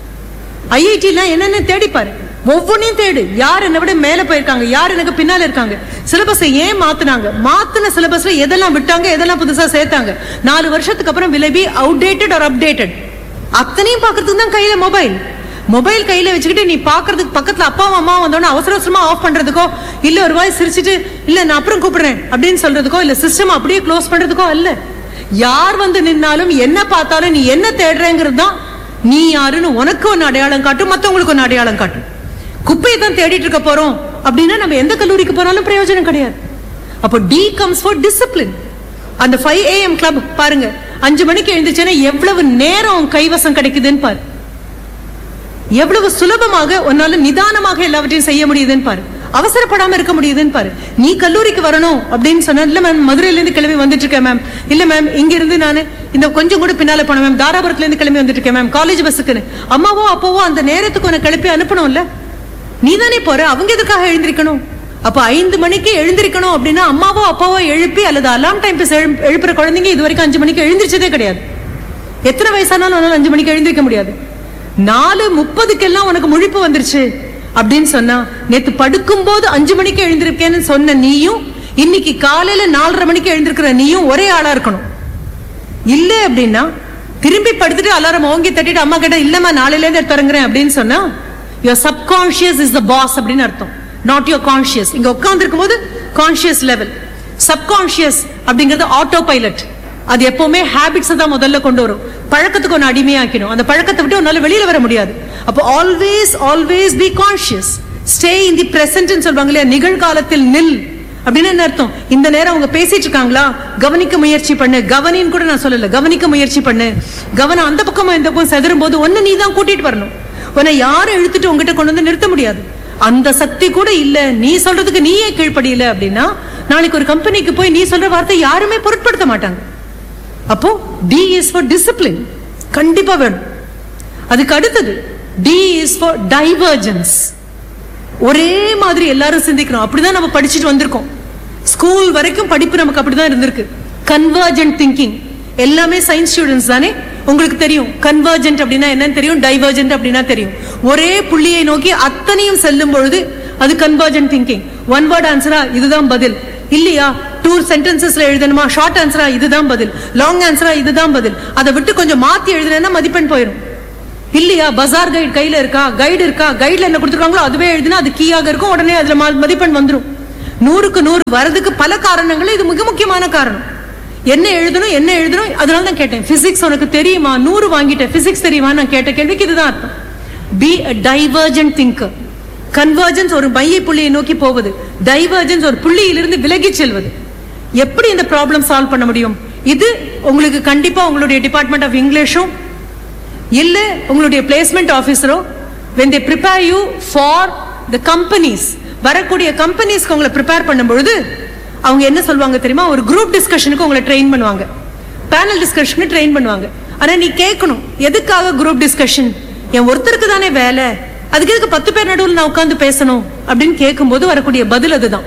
S8: ஐஐடிலாம் என்னன்னு தேடிப்பாரு ஒவ்வொன்றையும் தேடு யார் என்னை விட மேல போயிருக்காங்க யார் எனக்கு பின்னால இருக்காங்க சிலபஸை ஏன் மாத்துனாங்க மாத்துன சிலபஸ்ல எதெல்லாம் விட்டாங்க எதெல்லாம் புதுசா சேர்த்தாங்க நாலு வருஷத்துக்கு அப்புறம் will I be outdated or updated அத்தனையும் பார்க்கறதுக்கு தான் கையில மொபைல் மொபைல் கையில வச்சுக்கிட்டு நீ பாக்குறதுக்கு பக்கத்துல அப்பாவும் அம்மா வந்தோடனே அவசர அவசரமா ஆஃப் பண்றதுக்கோ இல்ல ஒரு வாய் சிரிச்சிட்டு இல்ல நான் அப்புறம் கூப்பிடுறேன் அப்படின்னு சொல்றதுக்கோ இல்ல சிஸ்டம் அப்படியே க்ளோஸ் பண்றதுக்கோ அல்ல யார் வந்து நின்னாலும் என்ன பார்த்தாலும் நீ என்ன தேடுறேங்கிறது தான் நீ யாருன்னு உனக்கு ஒன்னு அடையாளம் காட்டும் மத்தவங்களுக்கு ஒன்னு அடையாளம் காட்டும் குப்பையை தான் தேடிட்டு இருக்க போறோம் அப்படின்னா நம்ம எந்த கல்லூரிக்கு போனாலும் பிரயோஜனம் கிடையாது அப்போ டி கம்ஸ் ஃபார் டிசிப்ளின் அந்த ஃபைவ் ஏஎம் கிளப் பாருங்க அஞ்சு மணிக்கு எழுந்துச்சுன்னா எவ்வளவு நேரம் கைவசம் கிடைக்குதுன்னு பாரு எவ்வளவு சுலபமாக உன்னால நிதானமாக எல்லாவற்றையும் செய்ய முடியுதுன்னு பாரு அவசரப்படாம இருக்க முடியுதுன்னு பாரு நீ கல்லூரிக்கு வரணும் அப்படின்னு சொன்ன இல்ல மேம் மதுரையில இருந்து கிளம்பி வந்துட்டு இருக்கேன் மேம் இல்ல மேம் இங்க இருந்து நான் இந்த கொஞ்சம் கூட பின்னால போனேன் மேம் தாராபுரத்துல இருந்து கிளம்பி வந்துட்டு இருக்கேன் மேம் காலேஜ் பஸ்ஸுக்குன்னு அம்மாவோ அப்பாவோ அந்த நேரத்துக்கு உன்னை கிளப்பி அனுப்பணும்ல நீ தானே போற அவங்க எதுக்காக எழுந்திருக்கணும் அப்ப ஐந்து மணிக்கு எழுந்திருக்கணும் அப்படின்னா அம்மாவோ அப்பாவோ எழுப்பி அல்லது அலாம் டைம் எழுப்புற குழந்தைங்க இது வரைக்கும் அஞ்சு மணிக்கு எழுந்திரிச்சதே கிடையாது எத்தனை வயசானாலும் உன்னால அஞ்சு மணிக்கு எழுந்திருக்க முடியாது நாலு முப்பதுக்கெல்லாம் உனக்கு முழிப்பு வந்துருச்சு அப்படின்னு சொன்னா நேத்து படுக்கும் போது அஞ்சு மணிக்கு எழுந்திருக்கேன்னு சொன்ன நீயும் இன்னைக்கு காலையில நாலரை மணிக்கு எழுந்திருக்கிற நீயும் ஒரே ஆளா இருக்கணும் இல்ல அப்படின்னா திரும்பி படுத்துட்டு அலாரம் ஓங்கி தட்டிட்டு அம்மா கிட்ட இல்லம்மா நாளையில இருந்து தொடங்குறேன் அப்படின்னு சொன்னா your subconscious is the boss அப்படின்னு அர்த்தம் நாட் யுவர் கான்ஷியஸ் இங்க உட்கார்ந்து இருக்கும்போது கான்ஷியஸ் லெவல் சப்கான்ஷியஸ் அப்படிங்கிறது ஆட்டோ பைலட் அது எப்பவுமே ஹேபிட்ஸ் தான் முதல்ல கொண்டு வரும் பழக்கத்துக்கு ஒன்று அடிமையாக்கணும் அந்த பழக்கத்தை விட்டு உன்னால வெளியில வர முடியாது அப்போ always always be conscious stay in the present சொல்லுவாங்க இல்லையா நிகழ்காலத்தில் நில் அப்படின்னு என்ன அர்த்தம் இந்த நேரம் அவங்க பேசிட்டு இருக்காங்களா கவனிக்க முயற்சி பண்ணு கவனின்னு கூட நான் சொல்லல கவனிக்க முயற்சி பண்ணு கவனம் அந்த பக்கமும் இந்த பக்கம் செதறும் போது ஒன்னு நீ தான் கூட்டிட்டு வரணும் உன்னை யாரும் இழுத்துட்டு உங்ககிட்ட கொண்டு வந்து நிறுத்த முடியாது அந்த சக்தி கூட இல்ல நீ சொல்றதுக்கு நீயே கீழ்ப்படியல அப்படின்னா நாளைக்கு ஒரு கம்பெனிக்கு போய் நீ சொல்ற வார்த்தை யாருமே பொருட்படுத்த மாட்டாங்க அப்போ டி இஸ் ஃபார் டிசிப்ளின் கண்டிப்பா வேணும் அதுக்கு அடுத்தது டி இஸ் ஃபார் டைவர்ஜன்ஸ் ஒரே மாதிரி எல்லாரும் சிந்திக்கணும் அப்படிதான் நம்ம படிச்சுட்டு வந்திருக்கோம் ஸ்கூல் வரைக்கும் படிப்பு நமக்கு அப்படிதான் இருந்திருக்கு கன்வர்ஜென்ட் திங்கிங் எல்லாமே சயின்ஸ் ஸ்டூடெண்ட்ஸ் தானே உங்களுக்கு தெரியும் கன்வர்ஜென்ட் அப்படின்னா என்னன்னு தெரியும் டைவர்ஜென்ட் அப்படின்னா தெரியும் ஒரே புள்ளியை நோக்கி அத்தனையும் செல்லும் பொழுது அது கன்வர்ஜென்ட் திங்கிங் ஒன் வேர்ட் ஆன்சரா இதுதான் பதில் இல்லையா டூ சென்டென்சஸ்ல எழுதணுமா ஷார்ட் ஆன்சரா இதுதான் பதில் லாங் ஆன்சரா இதுதான் பதில் அதை விட்டு கொஞ்சம் மாத்தி எழுதுனா மதிப்பெண் போயிடும் இல்லையா பஜார் கைடு கையில இருக்கா கைடு இருக்கா கைட்ல என்ன கொடுத்துருக்காங்களோ அதுவே எழுதினா அது கீயாக இருக்கும் உடனே அதுல ம- மதிப்பெண் வந்துரும் நூறுக்கு நூறு வரதுக்கு பல காரணங்கள் இது மிக முக்கியமான காரணம் என்ன எழுதணும் என்ன எழுதணும் அதனால தான் கேட்டேன் பிசிக்ஸ் உனக்கு தெரியுமா நூறு வாங்கிட்டேன் பிசிக்ஸ் தெரியுமா நான் கேட்ட கேள்விக்கு இதுதான் அர்த்தம் be a divergent thinker convergence ஒரு மைய புள்ளியை நோக்கி போவது டைவர்ஜன்ஸ் ஒரு புள்ளியிலிருந்து விலகி செல்வது எப்படி இந்த ப்ராப்ளம் சால்வ் பண்ண முடியும் இது உங்களுக்கு கண்டிப்பா உங்களுடைய டிபார்ட்மெண்ட் ஆஃப் இங்கிலீஷும் இல்ல உங்களுடைய பிளேஸ்மெண்ட் ஆபீசரோ when they prepare you for the companies வரக்கூடிய கம்பெனிஸ்க்கு உங்களை ப்ரிப்பேர் பண்ணும் பொழுது அவங்க என்ன சொல்லுவாங்க தெரியுமா ஒரு குரூப் டிஸ்கஷனுக்கு உங்களை ட்ரெயின் பண்ணுவாங்க பேனல் டிஸ்கஷனுக்கு ட்ரெயின் பண்ணுவாங்க ஆனா நீ கேட்கணும் எதுக்காக குரூப் டிஸ்கஷன் என் ஒருத்தருக்கு தானே வேலை அதுக்கு எதுக்கு பத்து பேர் நடுவில் நான் உட்கார்ந்து பேசணும் அப்படின்னு கேட்கும்போது வரக்கூடிய பதில் அதுதான்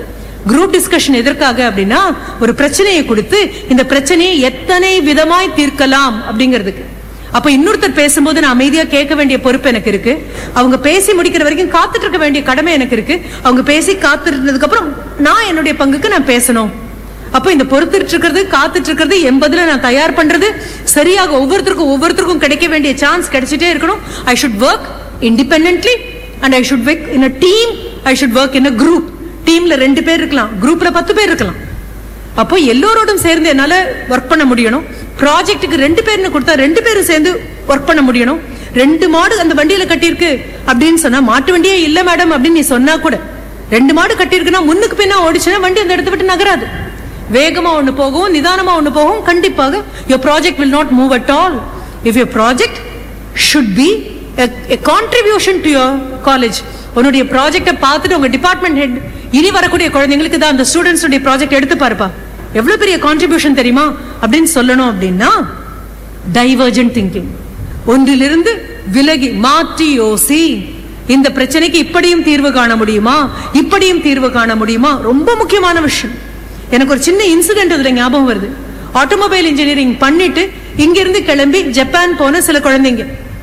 S8: குரூப் டிஸ்கஷன் எதற்காக அப்படின்னா ஒரு பிரச்சனையை கொடுத்து இந்த பிரச்சனையை எத்தனை விதமாய் தீர்க்கலாம் அப்படிங்கிறதுக்கு அப்ப இன்னொருத்தர் பேசும்போது நான் அமைதியா கேட்க வேண்டிய பொறுப்பு எனக்கு இருக்கு அவங்க பேசி முடிக்கிற வரைக்கும் காத்துட்டு இருக்க வேண்டிய கடமை எனக்கு இருக்கு அவங்க பேசி காத்துட்டு அப்புறம் நான் என்னுடைய பங்குக்கு நான் பேசணும் அப்ப இந்த பொறுத்துட்டு இருக்கிறது காத்துட்டு இருக்கிறது எண்பதுல நான் தயார் பண்றது சரியாக ஒவ்வொருத்தருக்கும் ஒவ்வொருத்தருக்கும் கிடைக்க வேண்டிய சான்ஸ் கிடைச்சிட்டே இருக்கணும் I should work independently and I should work in a team I should work in a group டீம்ல ரெண்டு பேர் இருக்கலாம் குரூப்ல பத்து பேர் இருக்கலாம் அப்போ எல்லோரோடும் சேர்ந்து என்னால ஒர்க் பண்ண முடியணும் ப்ராஜெக்ட்டுக்கு ரெண்டு பேர்னு கொடுத்தா ரெண்டு பேரும் சேர்ந்து ஒர்க் பண்ண முடியணும் ரெண்டு மாடு அந்த வண்டியில கட்டியிருக்கு அப்படின்னு சொன்னா மாட்டு வண்டியே இல்ல மேடம் அப்படின்னு நீ சொன்னா கூட ரெண்டு மாடு கட்டியிருக்குன்னா முன்னுக்கு பின்னா ஓடிச்சுன்னா வண்டி அந்த இடத்த விட்டு நகராது வேகமா ஒண்ணு போகும் நிதானமா ஒண்ணு போகும் கண்டிப்பாக your project will not move at all if your project should be a, a contribution to your college உன்னுடைய ப்ராஜெக்டை பார்த்துட்டு உங்க டிபார்ட்மெண்ட் ஹெட் இனி வரக்கூடிய குழந்தைங்களுக்கு தான் அந்த ஸ்டூடெண்ட்ஸ் உடைய ப்ராஜெக்ட் எடுத்து பாருப்பா எவ்வளவு பெரிய கான்ட்ரிபியூஷன் தெரியுமா அப்படின்னு சொல்லணும் அப்படின்னா டைவர்ஜென்ட் திங்கிங் ஒன்றிலிருந்து விலகி மாற்றி யோசி இந்த பிரச்சனைக்கு இப்படியும் தீர்வு காண முடியுமா இப்படியும் தீர்வு காண முடியுமா ரொம்ப முக்கியமான விஷயம் எனக்கு ஒரு சின்ன இன்சிடென்ட் இதுல ஞாபகம் வருது ஆட்டோமொபைல் இன்ஜினியரிங் பண்ணிட்டு இங்கிருந்து கிளம்பி ஜப்பான் போன சில குழந்தைங்க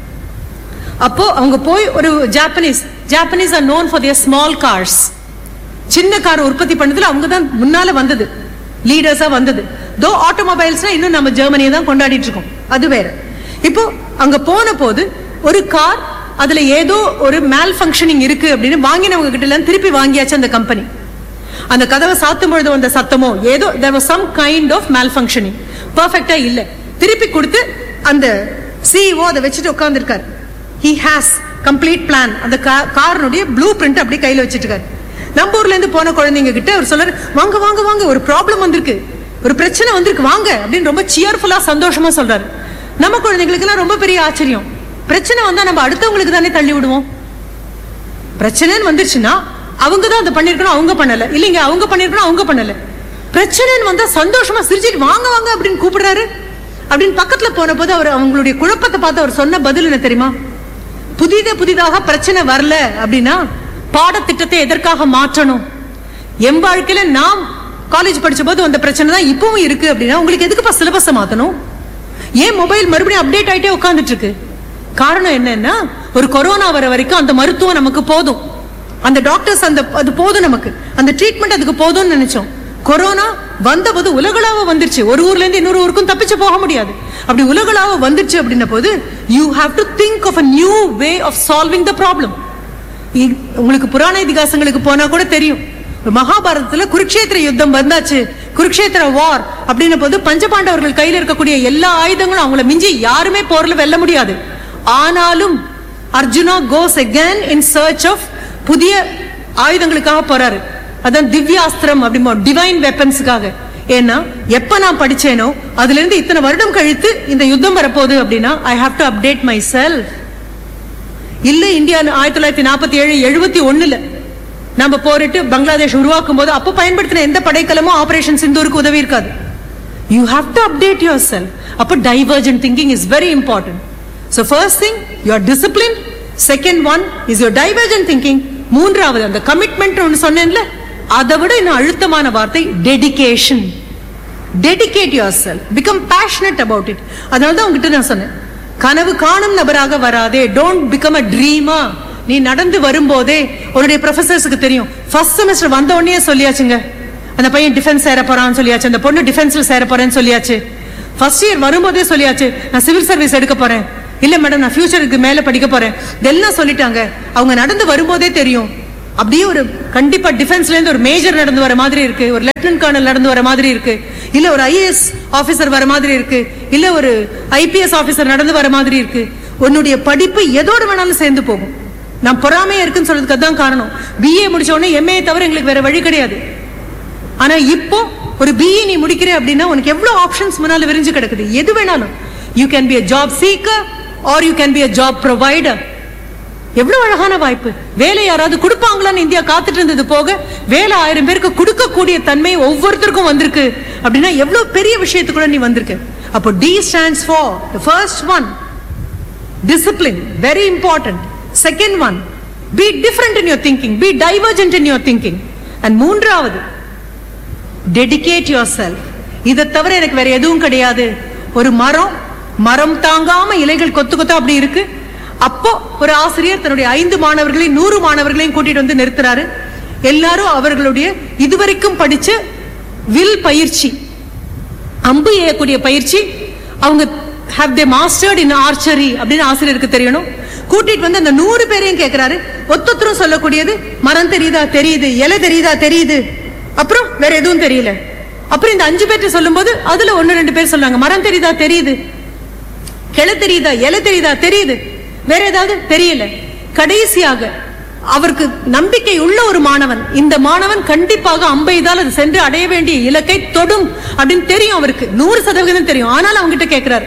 S8: அப்போ அவங்க போய் ஒரு Japanese Japanese are known for their small cars சின்ன கார் உற்பத்தி பண்ணதுல அவங்க தான் முன்னால வந்தது லீடர்ஸா வந்தது தோ ஆட்டோமொபைல்ஸ்னா இன்னும் நம்ம ஜெர்மனியை தான் கொண்டாடிட்டு இருக்கோம் அது வேற இப்போ அங்க போன போது ஒரு கார் அதுல ஏதோ ஒரு மேல் ஃபங்க்ஷனிங் இருக்கு அப்படின்னு வாங்கினவங்க கிட்ட எல்லாம் திருப்பி வாங்கியாச்சு அந்த கம்பெனி அந்த கதவை சாத்தும் பொழுது வந்த சத்தமோ ஏதோ there was some kind of malfunctioning பர்ஃபெக்டா இல்ல திருப்பி கொடுத்து அந்த சிஇஓ அதை வச்சுட்டு உட்கார்ந்திருக்காரு he has கம்ப்ளீட் பிளான் அந்த காரனுடைய ப்ளூ பிரிண்ட் அப்படி கையில வச்சிட்டு இருக்காரு நம்ம ஊர்ல இருந்து போன குழந்தைங்க கிட்ட அவர் சொல்றாரு வாங்க வாங்க வாங்க ஒரு ப்ராப்ளம் வந்திருக்கு ஒரு பிரச்சனை வந்திருக்கு வாங்க அப்படின்னு ரொம்ப சியர்ஃபுல்லா சந்தோஷமா சொல்றாரு நம்ம குழந்தைங்களுக்கு எல்லாம் ரொம்ப பெரிய ஆச்சரியம் பிரச்சனை வந்தா நம்ம அடுத்தவங்களுக்கு தானே தள்ளி விடுவோம் பிரச்சனைன்னு வந்துருச்சுன்னா அவங்க தான் அதை பண்ணிருக்கணும் அவங்க பண்ணல இல்லைங்க அவங்க பண்ணிருக்கணும் அவங்க பண்ணல பிரச்சனைன்னு வந்தா சந்தோஷமா சிரிச்சிட்டு வாங்க வாங்க அப்படின்னு கூப்பிடுறாரு அப்படின்னு பக்கத்துல போன போது அவர் அவங்களுடைய குழப்பத்தை பார்த்து அவர் சொன்ன பதில் என்ன தெரியுமா புதித புதிதாக பிரச்சனை வரல அப்படின்னா பாடத்திட்டத்தை எதற்காக மாற்றணும் என் வாழ்க்கையில நாம் காலேஜ் படிச்ச போது அந்த பிரச்சனை தான் இப்பவும் இருக்கு அப்படின்னா உங்களுக்கு எதுக்குப்பா சிலபஸை மாத்தணும் ஏன் மொபைல் மறுபடியும் அப்டேட் ஆயிட்டே உட்கார்ந்துட்டு இருக்கு காரணம் என்னன்னா ஒரு கொரோனா வர வரைக்கும் அந்த மருத்துவம் நமக்கு போதும் அந்த டாக்டர்ஸ் அந்த அது போதும் நமக்கு அந்த ட்ரீட்மெண்ட் அதுக்கு போதும்னு நினைச்சோம் கொரோனா வந்தபோது உலகளாவ வந்துருச்சு ஒரு ஊர்ல இருந்து இன்னொரு ஊருக்கும் தப்பிச்சு போக முடியாது அப்படி உலகளாவ வந்துருச்சு அப்படின்ன போது you have to think of a new way of solving the problem உங்களுக்கு புராண இதிகாசங்களுக்கு போனா கூட தெரியும் மகாபாரதத்துல குருக்ஷேத்திர யுத்தம் வந்தாச்சு குருக்ஷேத்திர வார் அப்படின்ன போது பஞ்சபாண்டவர்கள் கையில இருக்கக்கூடிய எல்லா ஆயுதங்களும் அவங்கள மிஞ்சி யாருமே போர்ல வெல்ல முடியாது ஆனாலும் Arjuna goes again in search of புதிய ஆயுதங்களுக்காக போறாரு அதான் திவ்யாஸ்திரம் அப்படிமோ டிவைன் வெப்பன்ஸுக்காக ஏன்னா எப்ப நான் படிச்சேனோ அதுல இருந்து இத்தனை வருடம் கழித்து இந்த யுத்தம் வரப்போகுது அப்படின்னா I have to update myself இல்ல இந்தியா ஆயிரத்தி தொள்ளாயிரத்தி நாற்பத்தி ஏழு எழுபத்தி ஒண்ணுல நம்ம போரிட்டு பங்களாதேஷ் உருவாக்கும் போது அப்ப பயன்படுத்தின எந்த படைக்கலமும் ஆபரேஷன் சிந்தூருக்கு உதவி இருக்காது you have to update yourself அப்ப divergent thinking is very important so first thing your discipline second one is your divergent thinking மூன்றாவது அந்த கமிட்மெண்ட் ஒன்று சொன்னேன்ல அதை விட இன்னும் அழுத்தமான வார்த்தை dedication dedicate yourself become passionate about it அதனால தான் உங்ககிட்ட நான் சொன்னேன் கனவு காணும் நபராக வராதே டோன்ட் பிகம் அ ட்ரீமா நீ நடந்து வரும்போதே உன்னுடைய ப்ரொஃபசர்ஸுக்கு தெரியும் ஃபர்ஸ்ட் செமஸ்டர் வந்த உடனே சொல்லியாச்சுங்க அந்த பையன் டிஃபென்ஸ் சேர போறான்னு சொல்லியாச்சு அந்த பொண்ணு டிஃபென்ஸ்ல சேர போறேன்னு சொல்லியாச்சு ஃபர்ஸ்ட் இயர் வரும்போதே சொல்லியாச்சு நான் சிவில் சர்வீஸ் எடுக்க போறேன் இல்ல மேடம் நான் ஃபியூச்சருக்கு மேல படிக்க போறேன் இதெல்லாம் சொல்லிட்டாங்க அவங்க நடந்து வரும்போதே தெரியும் அப்படியே ஒரு கண்டிப்பா டிஃபென்ஸ்ல இருந்து ஒரு மேஜர் நடந்து வர மாதிரி இருக்கு ஒரு லெப்டினன்ட் கர்னல் நடந்து வர மாதிரி இருக்கு இல்ல ஒரு ஐஏஎஸ் ஆபீசர் வர மாதிரி இருக்கு இல்ல ஒரு ஐபிஎஸ் ஆபீசர் நடந்து வர மாதிரி இருக்கு உன்னுடைய படிப்பு எதோட வேணாலும் சேர்ந்து போகும் நான் பொறாமையா இருக்குன்னு சொல்றதுக்கு அதான் காரணம் பிஏ முடிச்ச உடனே எம்ஏ தவிர எங்களுக்கு வேற வழி கிடையாது ஆனா இப்போ ஒரு பிஇ நீ முடிக்கிற அப்படின்னா உனக்கு எவ்வளவு ஆப்ஷன்ஸ் முன்னால விரிஞ்சு கிடக்குது எது வேணாலும் you can be a job seeker or you can be a job provider எவ்வளவு அழகான வாய்ப்பு வேலை யாராவது கொடுப்பாங்களான்னு இந்தியா காத்துட்டு இருந்தது போக வேலை ஆயிரம் பேருக்கு கொடுக்கக்கூடிய தன்மை ஒவ்வொருத்தருக்கும் வந்திருக்கு அப்படின்னா எவ்வளவு பெரிய விஷயத்துக்குள்ள நீ வந்திருக்க அப்போ D stands for the first one discipline very important second one be different in your thinking be divergent in your thinking and மூன்றாவது டெடிகேட் யுவர் செல்ஃப் இதை தவிர எனக்கு வேற எதுவும் கிடையாது ஒரு மரம் மரம் தாங்காம இலைகள் கொத்து கொத்தா அப்படி இருக்கு அப்போ ஒரு ஆசிரியர் தன்னுடைய ஐந்து மாணவர்களையும் நூறு மாணவர்களையும் கூட்டிட்டு வந்து நிறுத்துறாரு எல்லாரும் அவர்களுடைய இதுவரைக்கும் படிச்ச வில் பயிற்சி அம்பு ஏயக்கூடிய பயிற்சி அவங்க have they mastered in archery அப்படின்னு ஆசிரியருக்கு தெரியணும் கூட்டிட்டு வந்து அந்த நூறு பேரையும் கேட்கிறாரு ஒத்தொத்தரும் சொல்லக்கூடியது மரம் தெரியுதா தெரியுது இலை தெரியுதா தெரியுது அப்புறம் வேற எதுவும் தெரியல அப்புறம் இந்த அஞ்சு பேர்ட்ட சொல்லும்போது அதுல ஒன்னு ரெண்டு பேர் சொல்றாங்க மரம் தெரியுதா தெரியுது கிளை தெரியுதா இலை தெரியுதா தெரியுது வேற ஏதாவது தெரியல கடைசியாக அவருக்கு நம்பிக்கை உள்ள ஒரு மாணவன் இந்த மாணவன் கண்டிப்பாக அம்பெய்தால் அது சென்று அடைய வேண்டிய இலக்கை தொடும் அப்படின்னு தெரியும் அவருக்கு நூறு சதவீதம் தெரியும் ஆனால் அவங்கிட்ட கேட்கிறார்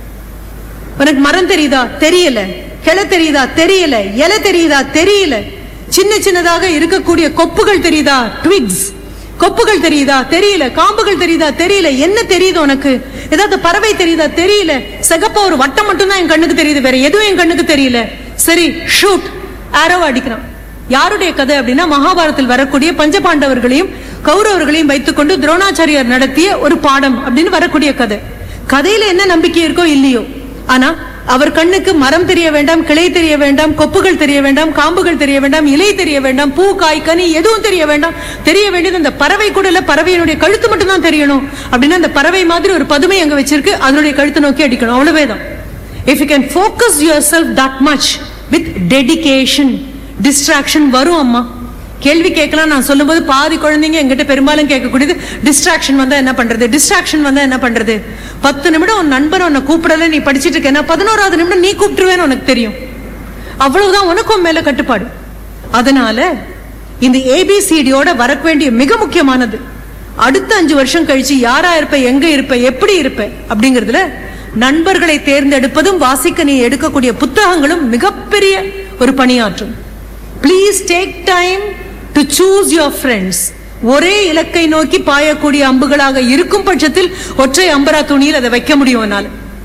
S8: உனக்கு மரம் தெரியுதா தெரியல கிளை தெரியுதா தெரியல இலை தெரியுதா தெரியல சின்ன சின்னதாக இருக்கக்கூடிய கொப்புகள் தெரியுதா ட்விக்ஸ் கொப்புகள் தெரியுதா தெரியல காம்புகள் தெரியுதா தெரியல என்ன தெரியுது உனக்கு ஏதாவது பறவை தெரியுதா தெரியல சிகப்பா ஒரு வட்டம் மட்டும் தான் என் கண்ணுக்கு தெரியுது வேற எதுவும் என் கண்ணுக்கு தெரியல சரி ஷூட் ஆரோ அடிக்கிறான் யாருடைய கதை அப்படின்னா மகாபாரத்தில் வரக்கூடிய பஞ்சபாண்டவர்களையும் கௌரவர்களையும் வைத்துக்கொண்டு துரோணாச்சாரியார் நடத்திய ஒரு பாடம் அப்படின்னு வரக்கூடிய கதை கதையில என்ன நம்பிக்கை இருக்கோ இல்லையோ ஆனா அவர் கண்ணுக்கு மரம் தெரிய வேண்டாம் கிளை தெரிய வேண்டாம் கொப்புகள் தெரிய வேண்டாம் காம்புகள் தெரிய வேண்டாம் இலை தெரிய வேண்டாம் பூ காய் கனி எதுவும் தெரிய வேண்டாம் தெரிய வேண்டியது அந்த பறவை கூட இல்ல பறவையினுடைய கழுத்து மட்டும் தான் தெரியணும் அப்படின்னா அந்த பறவை மாதிரி ஒரு பதுமை அங்க வச்சிருக்கு அதனுடைய கழுத்தை நோக்கி அடிக்கணும் அவ்வளவுதான் if you can focus yourself that much with dedication distraction வரும் அம்மா கேள்வி கேட்கலாம் நான் சொல்லும்போது பாதி குழந்தைங்க எங்கிட்ட பெரும்பாலும் கேட்கக்கூடியது டிஸ்ட்ராக்ஷன் வந்தா என்ன பண்றது டிஸ்ட்ராக்ஷன் வந்தா என்ன பண்றது பத்து நிமிடம் உன் நண்பர் உன்னை கூப்பிடல நீ படிச்சிட்டு இருக்கேன்னா பதினோராவது நிமிடம் நீ கூப்பிட்டுருவேன்னு உனக்கு தெரியும் அவ்வளவுதான் உனக்கும் மேல கட்டுப்பாடு அதனால இந்த ஏபிசிடியோட வரக்க வேண்டிய மிக முக்கியமானது அடுத்த அஞ்சு வருஷம் கழிச்சு யாரா இருப்ப எங்க இருப்ப எப்படி இருப்ப அப்படிங்கறதுல நண்பர்களை தேர்ந்தெடுப்பதும் வாசிக்க நீ எடுக்கக்கூடிய புத்தகங்களும் மிகப்பெரிய ஒரு பணியாற்றும் please take time to choose your friends ஒரே இலக்கை நோக்கி பாயக்கூடிய அம்புகளாக இருக்கும் பட்சத்தில் ஒற்றை அம்பரா துணியில் அதை வைக்க முடியும் என்னால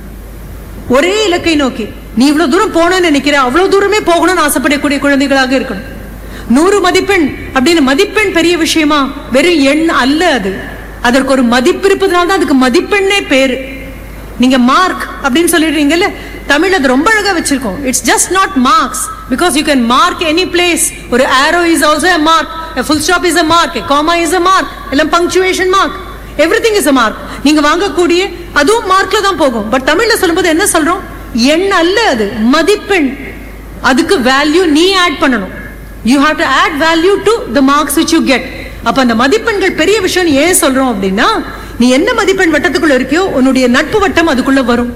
S8: ஒரே இலக்கை நோக்கி நீ இவ்வளவு தூரம் போகணும்னு நினைக்கிற அவ்வளவு தூரமே போகணும்னு ஆசைப்படக்கூடிய குழந்தைகளாக இருக்கணும் நூறு மதிப்பெண் அப்படின்னு மதிப்பெண் பெரிய விஷயமா வெறும் எண் அல்ல அது அதற்கு ஒரு மதிப்பு இருப்பதனால தான் அதுக்கு மதிப்பெண்ணே பேரு நீங்க மார்க் அப்படின்னு சொல்லிடுறீங்கல்ல தமிழ் அது ரொம்ப அழகா வச்சிருக்கோம் it's just not marks because you can mark any place ஒரு arrow is also a mark full stop is a mark comma is a mark எல்லாம் punctuation mark everything is a mark நீங்க வாங்கக்கூடிய அதுவும் மார்க்ல தான் போகும் பட் தமிழ்ல சொல்லும்போது என்ன சொல்றோம் எண் அல்ல அது மதிப்பெண் அதுக்கு வேல்யூ நீ ஆட் பண்ணணும் you have to add value to the marks which you get அப்ப அந்த மதிப்பெண்கள் பெரிய விஷயம் ஏன் சொல்றோம் அப்படின்னா நீ என்ன மதிப்பெண் வட்டத்துக்குள்ள இருக்கியோ உன்னுடைய நட்பு வட்டம் அதுக்குள்ள வரும்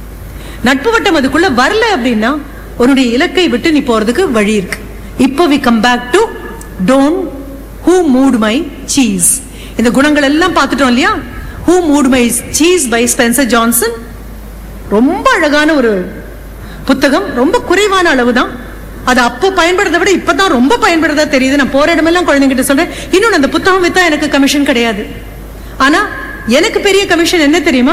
S8: நட்பு வட்டம் அதுக்குள்ள வரல அப்படின்னா உன்னுடைய இலக்கை விட்டு நீ போறதுக்கு வழி இருக்கு இப்போ we come back to don't who moved my cheese இந்த குணங்கள் எல்லாம் பார்த்துட்டோம் இல்லையா who moved my cheese by Spencer Johnson ரொம்ப அழகான ஒரு புத்தகம் ரொம்ப குறைவான அளவு தான் அது அப்போ பயன்படுறதை விட இப்பதான் ரொம்ப பயன்படுறதா தெரியுது நான் போற இடமெல்லாம் குழந்தைங்கிட்ட சொல்றேன் இன்னொன்னு அந்த புத்தகம் வித்தா எனக்கு கமிஷன் கிடையாது ஆனா எனக்கு பெரிய கமிஷன் என்ன தெரியுமா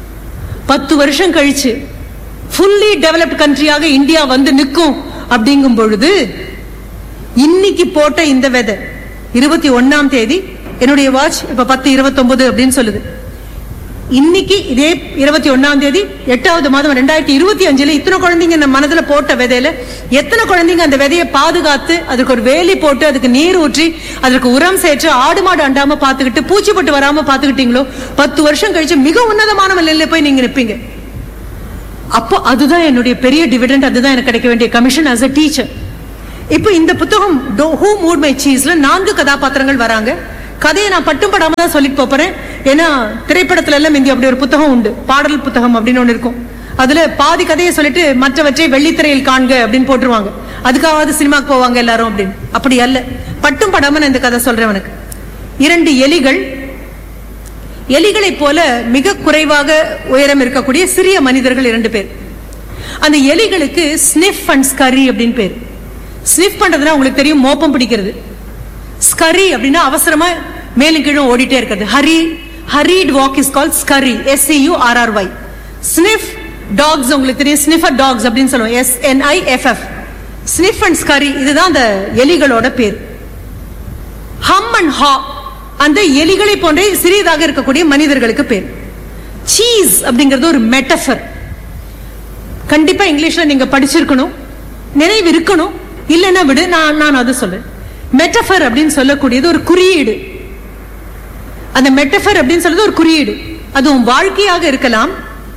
S8: பத்து வருஷம் கழிச்சு ஃபுல்லி டெவலப்ட் கண்ட்ரியாக இந்தியா வந்து நிற்கும் அப்படிங்கும் பொழுது இன்னைக்கு போட்ட இந்த விதை இருபத்தி ஒன்னாம் தேதி என்னுடைய வாட்ச் இப்ப பத்து இருபத்தொன்பது அப்படின்னு சொல்லுது இன்னைக்கு இதே இருபத்தி ஒன்னாம் தேதி எட்டாவது மாதம் ரெண்டாயிரத்தி இருபத்தி அஞ்சுல இத்தனை குழந்தைங்க இந்த மனதுல போட்ட விதையில எத்தனை குழந்தைங்க அந்த விதையை பாதுகாத்து அதுக்கு ஒரு வேலி போட்டு அதுக்கு நீர் ஊற்றி அதற்கு உரம் சேர்த்து ஆடு மாடு அண்டாம பாத்துக்கிட்டு பூச்சிப்பட்டு வராம பாத்துக்கிட்டீங்களோ பத்து வருஷம் கழிச்சு மிக உன்னதமான நிலையில போய் நீங்க நிப்பீங்க அப்போ அதுதான் என்னுடைய பெரிய டிவிடெண்ட் அதுதான் எனக்கு கிடைக்க வேண்டிய கமிஷன் as a டீச்சர் இப்போ இந்த புத்தகம் ஹூ மூட் மை சீஸ்ல நான்கு கதாபாத்திரங்கள் வராங்க கதையை நான் பட்டும் படாம தான் சொல்லிட்டு போறேன் ஏன்னா திரைப்படத்துல எல்லாம் இந்திய அப்படி ஒரு புத்தகம் உண்டு பாடல் புத்தகம் அப்படின்னு ஒண்ணு இருக்கும் அதுல பாதி கதையை சொல்லிட்டு மற்றவற்றை வெள்ளித்திரையில் காண்க அப்படின்னு போட்டுருவாங்க அதுக்காவது சினிமாக்கு போவாங்க எல்லாரும் அப்படின்னு அப்படி அல்ல பட்டும் படாம நான் இந்த கதை சொல்றேன் உனக்கு இரண்டு எலிகள் எலிகளைப் போல மிக குறைவாக உயரம் இருக்கக்கூடிய சிறிய மனிதர்கள் இரண்டு பேர் அந்த எலிகளுக்கு ஸ்னிஃப் அண்ட் ஸ்கரி அப்படின்னு பேர் ஸ்னிஃப் பண்றதுன்னா உங்களுக்கு தெரியும் மோப்பம் பிடிக்கிறது ஸ்கரி அப்படின்னா அவசரமா மேலும் கீழும் ஓடிட்டே இருக்கிறது hurry hurried walk is call scurry S U R R Y sniff dogs உங்களுக்கு தெரியும் ஸ்னிஃபர் டாக்ஸ் அப்படின்னு சொல்லுவோம் S N I F F sniff and scurry இதுதான் அந்த எலிகளோட பேர் ஹம் அண்ட் ஹா அந்த எலிகளை போன்றே சிறியதாக இருக்கக்கூடிய மனிதர்களுக்கு பேர் சீஸ் அப்படிங்கிறது ஒரு மெட்டஃபர் கண்டிப்பா இங்கிலீஷ்ல நீங்க படிச்சிருக்கணும் நினைவு இருக்கணும் இல்லைன்னா விடு நான் நான் அது சொல்றேன் மெட்டஃபர் அப்படின்னு சொல்லக்கூடியது ஒரு குறியீடு அந்த மெட்டஃபர் அப்படின்னு சொல்றது ஒரு குறியீடு அது உன் வாழ்க்கையாக இருக்கலாம்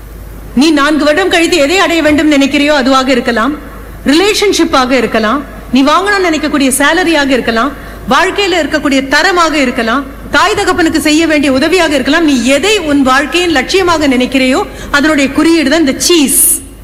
S8: நீ நான்கு வருடம் கழித்து எதை அடைய வேண்டும் நினைக்கிறியோ அதுவாக இருக்கலாம் ரிலேஷன்ஷிப்பாக இருக்கலாம் நீ வாங்கணும்னு நினைக்கக்கூடிய சேலரியாக இருக்கலாம் வாழ்க்கையில இருக்கக்கூடிய தரமாக இருக்கலாம் தாய் தகப்பனுக்கு செய்ய வேண்டிய உதவியாக இருக்கலாம் நீ எதை உன் வாழ்க்கையின் லட்சியமாக நினைக்கிறையோ அதனுடைய குறியீடு தான் இந்த சீஸ்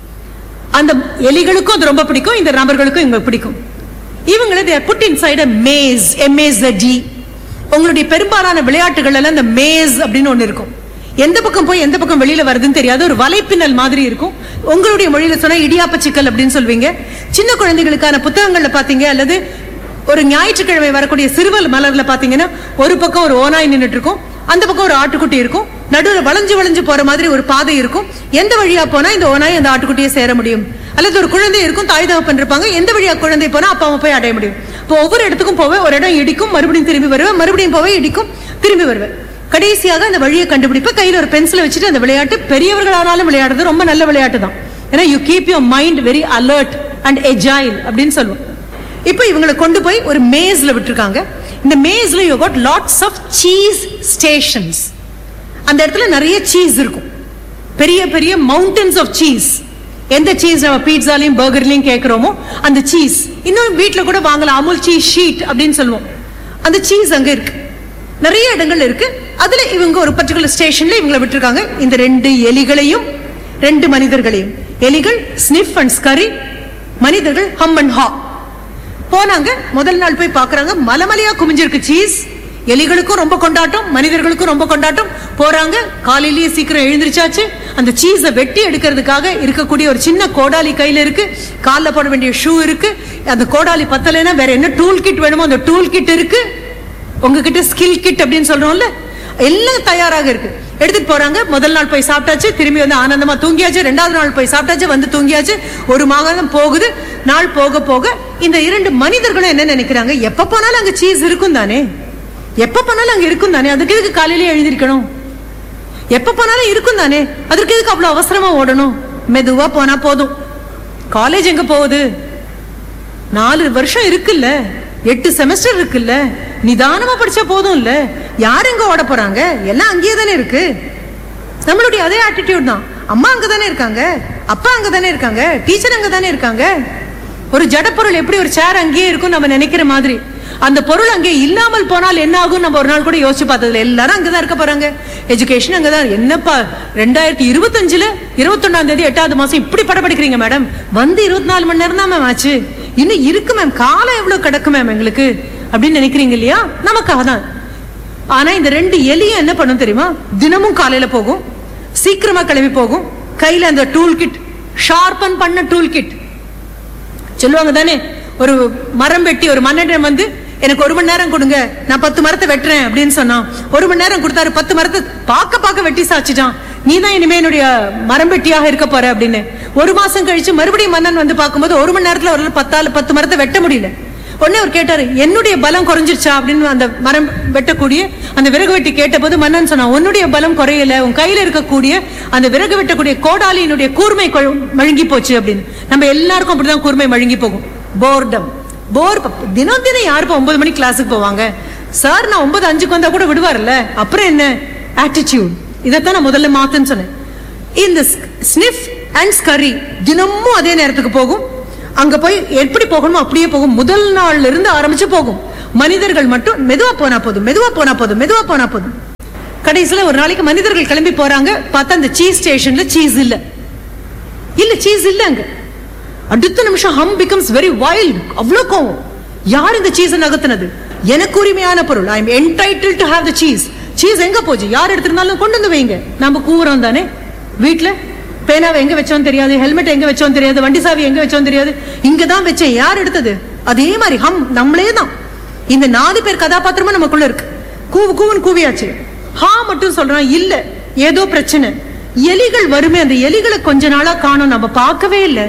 S8: அந்த எலிகளுக்கும் அது ரொம்ப பிடிக்கும் இந்த நபர்களுக்கும் இவங்க பிடிக்கும் இவங்களை they are put inside a maze m a z d உங்களுடைய பெரும்பாலான விளையாட்டுகள் எல்லாம் இந்த மேஸ் அப்படின்னு ஒண்ணு இருக்கும் எந்த பக்கம் போய் எந்த பக்கம் வெளியில வருதுன்னு தெரியாது ஒரு வலைப்பின்னல் மாதிரி இருக்கும் உங்களுடைய மொழியில சொன்னா இடியாப்ப சிக்கல் அப்படின்னு சொல்வீங்க சின்ன குழந்தைகளுக்கான புத்தகங்கள்ல பாத்தீங்க அல்லது ஒரு ஞாயிற்றுக்கிழமை வரக்கூடிய சிறுவல் மலர்ல பாத்தீங்கன்னா ஒரு பக்கம் ஒரு ஓனாய் நின்னுட்டு இருக்கும் அந்த பக்கம் ஒரு ஆட்டுக்குட்டி இருக்கும் நடுவுல வளைஞ்சு வளைஞ்சு போற மாதிரி ஒரு பாதை இருக்கும் எந்த வழியா போனா இந்த ஓனாய் அந்த ஆட்டுக்குட்டியை சேர முடியும் அல்லது ஒரு குழந்தை இருக்கும் தாய் தகப்பன் இருப்பாங்க எந்த வழியா குழந்தை போனா அப்பா அம்மா போய் அடைய முடியும் இப்போ ஒவ்வொரு இடத்துக்கும் போவேன் ஒரு இடம் இடிக்கும் மறுபடியும் திரும்பி வருவேன் மறுபடியும் போவேன் இடிக்கும் திரும்பி வருவேன் கடைசியாக அந்த வழியை கண்டுபிடிப்பேன் கையில ஒரு பென்சிலை வச்சுட்டு அந்த விளையாட்டு பெரியவர்களானாலும் விளையாடுறது ரொம்ப நல்ல விளையாட்டு தான் ஏன்னா you keep your mind very alert and agile அப்படின்னு சொல்லுவோம் இப்போ இவங்களை கொண்டு போய் ஒரு மேஸ்ல விட்டுருக்காங்க இந்த மேஸ்ல you got lots of cheese stations அந்த இடத்துல நிறைய சீஸ் இருக்கும் பெரிய பெரிய மவுண்டன்ஸ் ஆஃப் சீஸ் எந்த சீஸ் நம்ம பீட்சாலையும் பர்கர்லையும் கேட்குறோமோ அந்த சீஸ் இன்னும் வீட்டில் கூட வாங்கலாம் அமுல் சீஸ் ஷீட் அப்படின்னு சொல்லுவோம் அந்த சீஸ் அங்க இருக்கு நிறைய இடங்கள் இருக்கு அதுல இவங்க ஒரு பர்டிகுலர் ஸ்டேஷன்ல இவங்களை விட்டுருக்காங்க இந்த ரெண்டு எலிகளையும் ரெண்டு மனிதர்களையும் எலிகள் ஸ்னிஃப் அண்ட் ஸ்கரி மனிதர்கள் ஹம் அண்ட் ஹா போனாங்க முதல் நாள் போய் பாக்குறாங்க மலமலையா குமிஞ்சிருக்கு சீஸ் எலிகளுக்கும் ரொம்ப கொண்டாட்டம் மனிதர்களுக்கும் ரொம்ப கொண்டாட்டம் போறாங்க காலையிலேயே சீக்கிரம் எழுந்திருச்சாச்சு அந்த சீஸை வெட்டி எடுக்கிறதுக்காக இருக்கக்கூடிய ஒரு சின்ன கோடாலி கையில இருக்கு கால்ல போட வேண்டிய ஷூ இருக்கு அந்த கோடாலி பத்தலைன்னா வேற என்ன டூல் கிட் வேணுமோ அந்த டூல் கிட் இருக்கு உங்ககிட்ட ஸ்கில் கிட் அப்படின்னு சொல்றோம்ல எல்லாம் தயாராக இருக்கு எடுத்துட்டு போறாங்க முதல் நாள் போய் சாப்பிட்டாச்சு திரும்பி வந்து ஆனந்தமா தூங்கியாச்சு ரெண்டாவது நாள் போய் சாப்பிட்டாச்சு வந்து தூங்கியாச்சு ஒரு மாதம் போகுது நாள் போக போக இந்த இரண்டு மனிதர்களும் என்ன நினைக்கிறாங்க எப்ப போனாலும் அங்க சீஸ் இருக்கும் தானே எப்ப போனாலும் அங்க இருக்கும் தானே அதுக்கு எதுக்கு காலையிலேயே எழுந்திருக்கணும் எப்ப போனாலும் இருக்கும் தானே அதற்கு எதுக்கு அவ்வளவு அவசரமா ஓடணும் மெதுவா போனா போதும் காலேஜ் எங்க போகுது நாலு வருஷம் இருக்குல்ல எட்டு செமஸ்டர் இருக்குல்ல நிதானமா படிச்சா போதும் இல்ல யார் எங்க ஓட போறாங்க எல்லாம் அங்கேயே தானே இருக்கு நம்மளுடைய அதே ஆட்டிடியூட் தான் அம்மா அங்க தானே இருக்காங்க அப்பா அங்க தானே இருக்காங்க டீச்சர் அங்க தானே இருக்காங்க ஒரு ஜடப்பொருள் எப்படி ஒரு சேர் அங்கேயே இருக்கும் நம்ம நினைக்கிற மாதிரி அந்த பொருள் அங்கே இல்லாமல் போனால் என்ன ஆகும் நம்ம ஒரு நாள் கூட யோசிச்சு பார்த்ததுல எல்லாரும் அங்கதான் இருக்க போறாங்க எஜுகேஷன் அங்கதான் என்னப்பா ரெண்டாயிரத்தி இருபத்தஞ்சுல இருபத்தொன்னாம் தேதி எட்டாவது மாசம் இப்படி படப்படுக்கிறீங்க மேடம் வந்து இருபத்தி நாலு மணி நேரம் தான் மேம் ஆச்சு இன்னும் இருக்கு மேம் காலம் எவ்வளவு கிடக்கு மேம் எங்களுக்கு அப்படின்னு நினைக்கிறீங்க இல்லையா நமக்காக தான் ஆனா இந்த ரெண்டு எலியும் என்ன பண்ணும் தெரியுமா தினமும் காலையில போகும் சீக்கிரமா கிளம்பி போகும் கையில அந்த டூல் கிட் ஷார்பன் பண்ண டூல் கிட் சொல்லுவாங்க தானே ஒரு மரம் வெட்டி ஒரு மன்னன் வந்து எனக்கு ஒரு மணி நேரம் கொடுங்க நான் பத்து மரத்தை வெட்டுறேன் அப்படின்னு சொன்னான் ஒரு மணி நேரம் கொடுத்தாரு பத்து மரத்தை பார்க்க பார்க்க வெட்டி சாச்சிட்டான் நீ தான் இனிமே என்னுடைய மரம் வெட்டியாக இருக்க போற அப்படின்னு ஒரு மாசம் கழிச்சு மறுபடியும் மன்னன் வந்து பார்க்கும்போது ஒரு மணி நேரத்துல ஒரு பத்தாள் பத்து மரத்தை வெட்ட முடியல உடனே அவர் கேட்டாரு என்னுடைய பலம் குறைஞ்சிருச்சா அப்படின்னு அந்த மரம் வெட்டக்கூடிய அந்த விறகு வெட்டி கேட்டபோது மன்னன் சொன்னான் உன்னுடைய பலம் குறையல உன் கையில இருக்கக்கூடிய அந்த விறகு வெட்டக்கூடிய கோடாலியினுடைய கூர்மை கொ- மழுங்கி போச்சு அப்படின்னு நம்ம எல்லாருக்கும் அப்படிதான் கூர்மை மழுங்கி போகும் போர்டம் போர் தினம் தினம் யாருப்பா ஒன்பது மணிக்கு கிளாஸுக்கு போவாங்க சார் நான் ஒன்பது அஞ்சுக்கு வந்தா கூட விடுவார்ல அப்புறம் என்ன ஆட்டிடியூட் இதைத்தான் நான் முதல்ல மாத்துன்னு சொன்னேன் இந்த ஸ்னிஃப் அண்ட் ஸ்கரி தினமும் அதே நேரத்துக்கு போகும் அங்க போய் எப்படி போகணுமோ அப்படியே போகும் முதல் நாள்ல இருந்து ஆரம்பிச்சு போகும் மனிதர்கள் மட்டும் மெதுவா போனா போதும் மெதுவா போனா போதும் மெதுவா போனா போதும் கடைசியில ஒரு நாளைக்கு மனிதர்கள் கிளம்பி போறாங்க பார்த்தா அந்த சீஸ் ஸ்டேஷன்ல சீஸ் இல்ல இல்ல சீஸ் இல்ல அங்க அடுத்த நிமிஷம் ஹம் பிகம்ஸ் வெரி வைல்ட் அவ்வளோ கோவம் யார் இந்த சீஸை நகர்த்தினது எனக்கு உரிமையான பொருள் I am entitled to have the cheese cheese எங்க போச்சு யார் எடுத்திருந்தாலும் கொண்டு வந்து வைங்க நம்ம கூவுறோம் தானே வீட்ல பேனாவை எங்க வச்சோம் தெரியாது ஹெல்மெட் எங்க வச்சோம் தெரியாது வண்டி சாவி எங்க வச்சோம் தெரியாது இங்க தான் வச்சேன் யார் எடுத்தது அதே மாதிரி ஹம் நம்மளே தான் இந்த நாலு பேர் கதாபாத்திரமும் நமக்குள்ள இருக்கு கூவு கூவுன்னு கூவியாச்சு ஹா மட்டும் சொல்றான் இல்ல ஏதோ பிரச்சனை எலிகள் வருமே அந்த எலிகளை கொஞ்ச நாளா காணோம் நம்ம பார்க்கவே இல்லை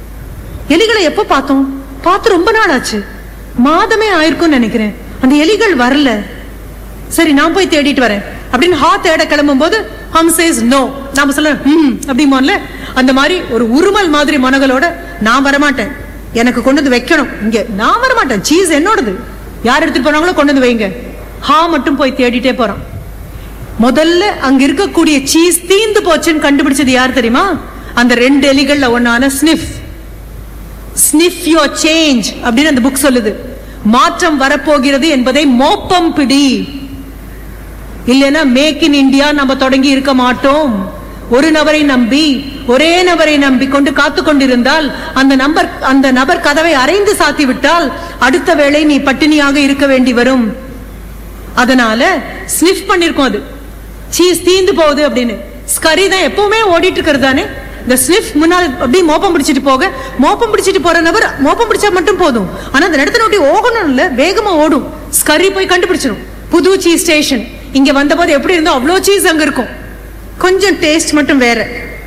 S8: எலிகளை எப்ப பார்த்தோம் பார்த்து ரொம்ப நாள் ஆச்சு மாதமே ஆயிருக்கும்னு நினைக்கிறேன் அந்த எலிகள் வரல சரி நான் போய் தேடிட்டு வரேன் அப்படின்னு ஹா தேட கிளம்பும் போது ஹம் சேஸ் நோ நாம சொல்ல ம் அப்படிமோன்ல அந்த மாதிரி ஒரு உருமல் மாதிரி மனங்களோட நான் வரமாட்டேன் எனக்கு கொண்டு வந்து வைக்கணும் இங்க நான் வரமாட்டேன் சீஸ் என்னோடது யார் எடுத்துட்டு போனாங்களோ கொண்டு வந்து வைங்க ஹா மட்டும் போய் தேடிட்டே போறான் முதல்ல அங்க இருக்கக்கூடிய சீஸ் தீந்து போச்சுன்னு கண்டுபிடிச்சது யார் தெரியுமா அந்த ரெண்டு எலிகள்ல ஒன்னான ஸ்னிஃப் ஸ்னிஃப் யோர் சேஞ்ச் அப்படின்னு அந்த புக் சொல்லுது மாற்றம் வரப்போகிறது என்பதை மோப்பம் பிடி இல்லைன்னா மேக் இன் இந்தியா நம்ம தொடங்கி இருக்க மாட்டோம் ஒரு நபரை நம்பி ஒரே நபரை நம்பி கொண்டு காத்து கொண்டிருந்தால் அந்த நம்பர் அந்த நபர் கதவை அரைந்து சாத்தி விட்டால் அடுத்த வேளை நீ பட்டினியாக இருக்க வேண்டி வரும் அதனால ஸ்னிஃப் பண்ணிருக்கோம் அது சீஸ் தீந்து போகுது அப்படின்னு ஸ்கரி தான் எப்பவுமே ஓடிட்டு இருக்கிறது தானே இந்த ஸ்னிஃப் முன்னால் அப்படியே மோப்பம் பிடிச்சிட்டு போக மோப்பம் பிடிச்சிட்டு போற நபர் மோப்பம் பிடிச்சா மட்டும் போதும் ஆனா அந்த இடத்த நோட்டி ஓகணும் இல்ல வேகமா ஓடும் ஸ்கரி போய் கண்டுபிடிச்சிடும் புது சீஸ் ஸ்டேஷன் இங்க வந்தபோது எப்படி இருந்தோ அவ்வளோ சீஸ் அங்க இருக்கும் கொஞ்சம் டேஸ்ட் மட்டும் வேற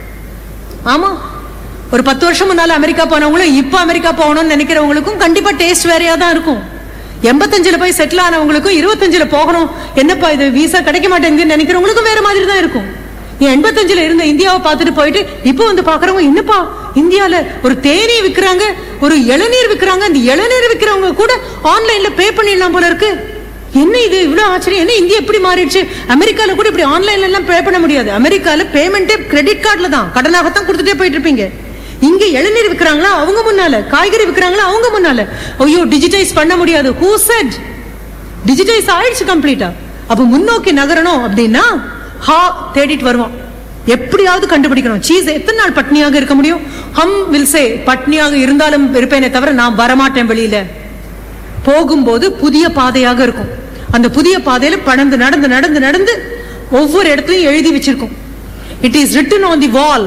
S8: ஆமா ஒரு பத்து வருஷம் முன்னால அமெரிக்கா போனவங்களும் இப்ப அமெரிக்கா போகணும்னு நினைக்கிறவங்களுக்கும் கண்டிப்பா டேஸ்ட் வேறையா தான் இருக்கும் எண்பத்தஞ்சுல போய் செட்டில் ஆனவங்களுக்கும் இருபத்தஞ்சுல போகணும் என்னப்பா இது விசா கிடைக்க மாட்டேங்குதுன்னு நினைக்கிறவங்களுக்கும் வேற மாதிரி தான் இருக்கும் ஏன் எண்பத்தஞ்சுல இருந்த இந்தியாவை பார்த்துட்டு போயிட்டு இப்போ வந்து பாக்குறவங்க என்னப்பா இந்தியால ஒரு தேனீ விக்கிறாங்க ஒரு இளநீர் விக்கிறாங்க அந்த இளநீர் விக்கிறவங்க கூட ஆன்லைன்ல பே பண்ணிடலாம் போல இருக்கு என்ன இது இவ்வளவு ஆச்சரியம் என்ன இந்தியா எப்படி மாறிடுச்சு அமெரிக்கால கூட இப்படி ஆன்லைன்ல எல்லாம் பே பண்ண முடியாது அமெரிக்கால பேமெண்டே கிரெடிட் கார்டுல தான் கடனாகத்தான் கொடுத்துட்டே போயிட்டு இருப்பீங்க இங்க இளநீர் விக்கிறாங்களா அவங்க முன்னால காய்கறி விக்கிறாங்களா அவங்க முன்னால ஐயோ டிஜிட்டைஸ் பண்ண முடியாது ஹூ செட் டிஜிட்டைஸ் ஆயிடுச்சு கம்ப்ளீட்டா அப்ப முன்னோக்கி நகரணும் அப்படின்னா ஹா தேடிட்டு வருவோம் எப்படியாவது கண்டுபிடிக்கணும் சீஸ் எத்தனை நாள் பட்னியாக இருக்க முடியும் ஹம் வில் சே பட்னியாக இருந்தாலும் இருப்பேனே தவிர நான் வரமாட்டேன் வெளியில போகும்போது புதிய பாதையாக இருக்கும் அந்த புதிய பாதையில படந்து நடந்து நடந்து நடந்து ஒவ்வொரு இடத்துலயும் எழுதி வச்சிருக்கும் it is written on the wall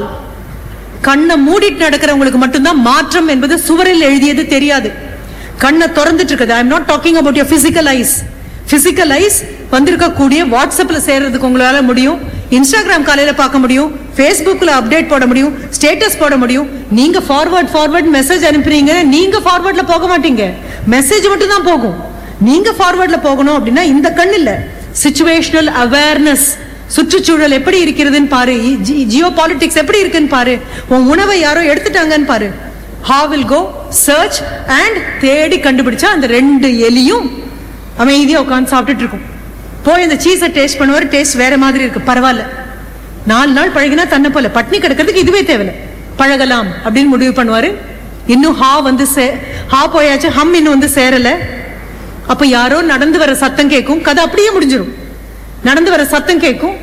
S8: கண்ணை மூடிட்டு நடக்கிறவங்களுக்கு மட்டும்தான் மாற்றம் என்பது சுவரில் எழுதியது தெரியாது கண்ணை திறந்துட்டு இருக்குது I am not talking about your physical eyes physical eyes வந்திருக்கக்கூடிய வாட்ஸ்அப்ல சேர்றதுக்கு உங்களால முடியும் இன்ஸ்டாகிராம் காலையில பார்க்க முடியும் ஃபேஸ்புக்ல அப்டேட் போட முடியும் ஸ்டேட்டஸ் போட முடியும் நீங்க ஃபார்வர்ட் ஃபார்வர்ட் மெசேஜ் அனுப்புறீங்க நீங்க ஃபார்வர்ட்ல போக மாட்டீங்க மெசேஜ் மட்டும் தான் போகும் நீங்க ஃபார்வர்ட்ல போகணும் அப்படின்னா இந்த கண் இல்ல சிச்சுவேஷனல் அவேர்னஸ் சுற்றுச்சூழல் எப்படி இருக்கிறதுன்னு பாரு ஜியோ பாலிட்டிக்ஸ் எப்படி இருக்குன்னு பாரு உன் உணவை யாரோ எடுத்துட்டாங்கன்னு பாரு ஹா வில் கோ சர்ச் அண்ட் தேடி கண்டுபிடிச்சா அந்த ரெண்டு எலியும் அமைதியா உட்காந்து சாப்பிட்டுட்டு இருக்கும் போய் அந்த சீஸை டேஸ்ட் பண்ணுவார் டேஸ்ட் வேற மாதிரி இருக்கு பரவாயில்ல நாலு நாள் பழகினா தன்னை போல பட்னி கிடக்கிறதுக்கு இதுவே தேவையில்ல பழகலாம் அப்படின்னு முடிவு பண்ணுவாரு இன்னும் ஹா வந்து சே ஹா போயாச்சு ஹம் இன்னும் வந்து சேரல அப்ப யாரோ நடந்து வர சத்தம் கேட்கும் கதை அப்படியே முடிஞ்சிடும் நடந்து வர சத்தம் கேட்கும்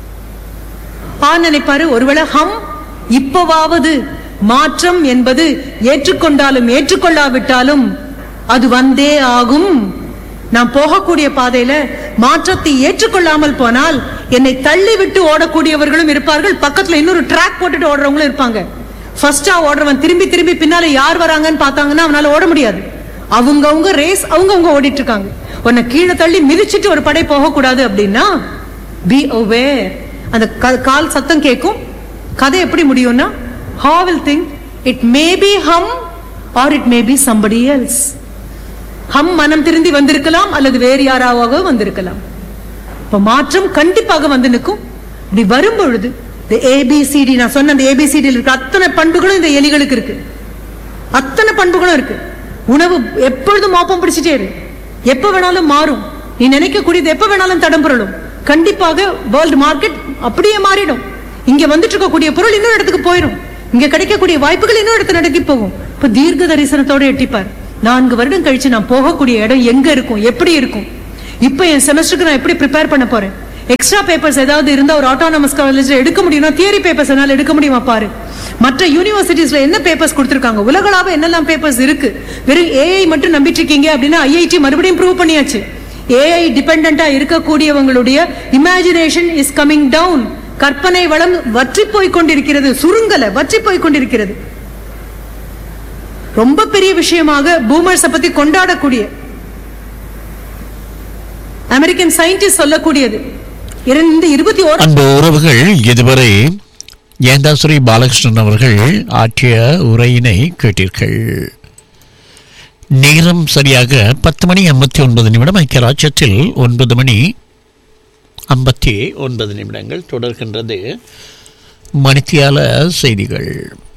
S8: ஆ நினைப்பாரு ஒருவேளை ஹம் இப்பவாவது மாற்றம் என்பது ஏற்றுக்கொண்டாலும் ஏற்றுக்கொள்ளாவிட்டாலும் அது வந்தே ஆகும் நான் போகக்கூடிய பாதையில மாற்றத்தை ஏற்றுக்கொள்ளாமல் போனால் என்னை தள்ளி விட்டு ஓடக்கூடியவர்களும் இருப்பார்கள் பக்கத்துல இன்னொரு ட்ராக் போட்டுட்டு ஓடுறவங்களும் இருப்பாங்க ஃபர்ஸ்டா ஓடுறவன் திரும்பி திரும்பி பின்னால யார் வராங்கன்னு பார்த்தாங்கன்னா அவனால ஓட முடியாது அவங்கவங்க ரேஸ் அவங்கவங்க ஓடிட்டு இருக்காங்க உன்னை கீழே தள்ளி மிதிச்சிட்டு ஒரு படை போகக்கூடாது அப்படின்னா பி aware அந்த க- கால் சத்தம் கேட்கும் கதை எப்படி முடியும்னா how will think it may be hum or it may be somebody else ஹம் மனம் திருந்தி வந்திருக்கலாம் அல்லது வேறு யாராவது வந்திருக்கலாம் இப்ப மாற்றம் கண்டிப்பாக வந்து நிற்கும் இப்படி வரும் பொழுது இந்த ஏபிசிடி நான் சொன்ன அந்த ஏபிசிடியில் இருக்க அத்தனை பண்புகளும் இந்த எலிகளுக்கு இருக்கு அத்தனை பண்புகளும் இருக்கு உணவு எப்பொழுதும் மோப்பம் பிடிச்சிட்டே இரு எப்ப வேணாலும் மாறும் நீ நினைக்கக்கூடியது எப்ப வேணாலும் தடம் புரளும் கண்டிப்பாக வேர்ல்டு மார்க்கெட் அப்படியே மாறிடும் இங்க வந்துட்டு இருக்கக்கூடிய பொருள் இன்னொரு இடத்துக்கு போயிடும் இங்க கிடைக்கக்கூடிய வாய்ப்புகள் இன்னொரு இடத்துல நடக்கி போகும் இப்ப தீர்க்க தரிசனத்தோட எட்டிப்பார் நான்கு வருடம் கழிச்சு நான் போகக்கூடிய இடம் எங்க இருக்கும் எப்படி இருக்கும் இப்ப என் செமஸ்டருக்கு நான் எப்படி ப்ரிப்பேர் பண்ண போறேன் எக்ஸ்ட்ரா பேப்பர்ஸ் ஏதாவது இருந்தா ஒரு ஆட்டோனமஸ் காலேஜ்ல எடுக்க முடியும்னா தியரி பேப்பர்ஸ் என்னால எடுக்க முடியுமா பாரு மற்ற யூனிவர்சிட்டிஸ்ல என்ன பேப்பர்ஸ் கொடுத்திருக்காங்க உலகளாவ என்னெல்லாம் பேப்பர்ஸ் இருக்கு வெறும் ஏஐ மட்டும் நம்பிட்டு இருக்கீங்க அப்படின்னா ஐஐடி மறுபடியும் ப்ரூவ் பண்ணியாச்சு ஏஐ டிபெண்டா இருக்கக்கூடியவங்களுடைய இமேஜினேஷன் இஸ் கமிங் டவுன் கற்பனை வளம் வற்றி போய் கொண்டிருக்கிறது சுருங்கல வற்றி போய் கொண்டிருக்கிறது ரொம்ப பெரிய விஷயமாக பூமர்ஸ பத்தி கொண்டாடக்கூடிய அமெரிக்கன் சயின்டிஸ்ட் சொல்லக்கூடியது இரண்டு இருபத்தி ஓரா
S7: அன்பு உறவுகள் இதுவரை ஜெயந்தாசுரி பாலகிருஷ்ணன் அவர்கள் ஆற்றிய உரையினை கேட்டீர்கள் நேரம் சரியாக பத்து மணி ஐம்பத்தி ஒன்பது நிமிடம் ஐக்கிய ராஜ்யத்தில் ஒன்பது மணி ஐம்பத்தி ஒன்பது நிமிடங்கள் தொடர்கின்றது மணித்தியால செய்திகள்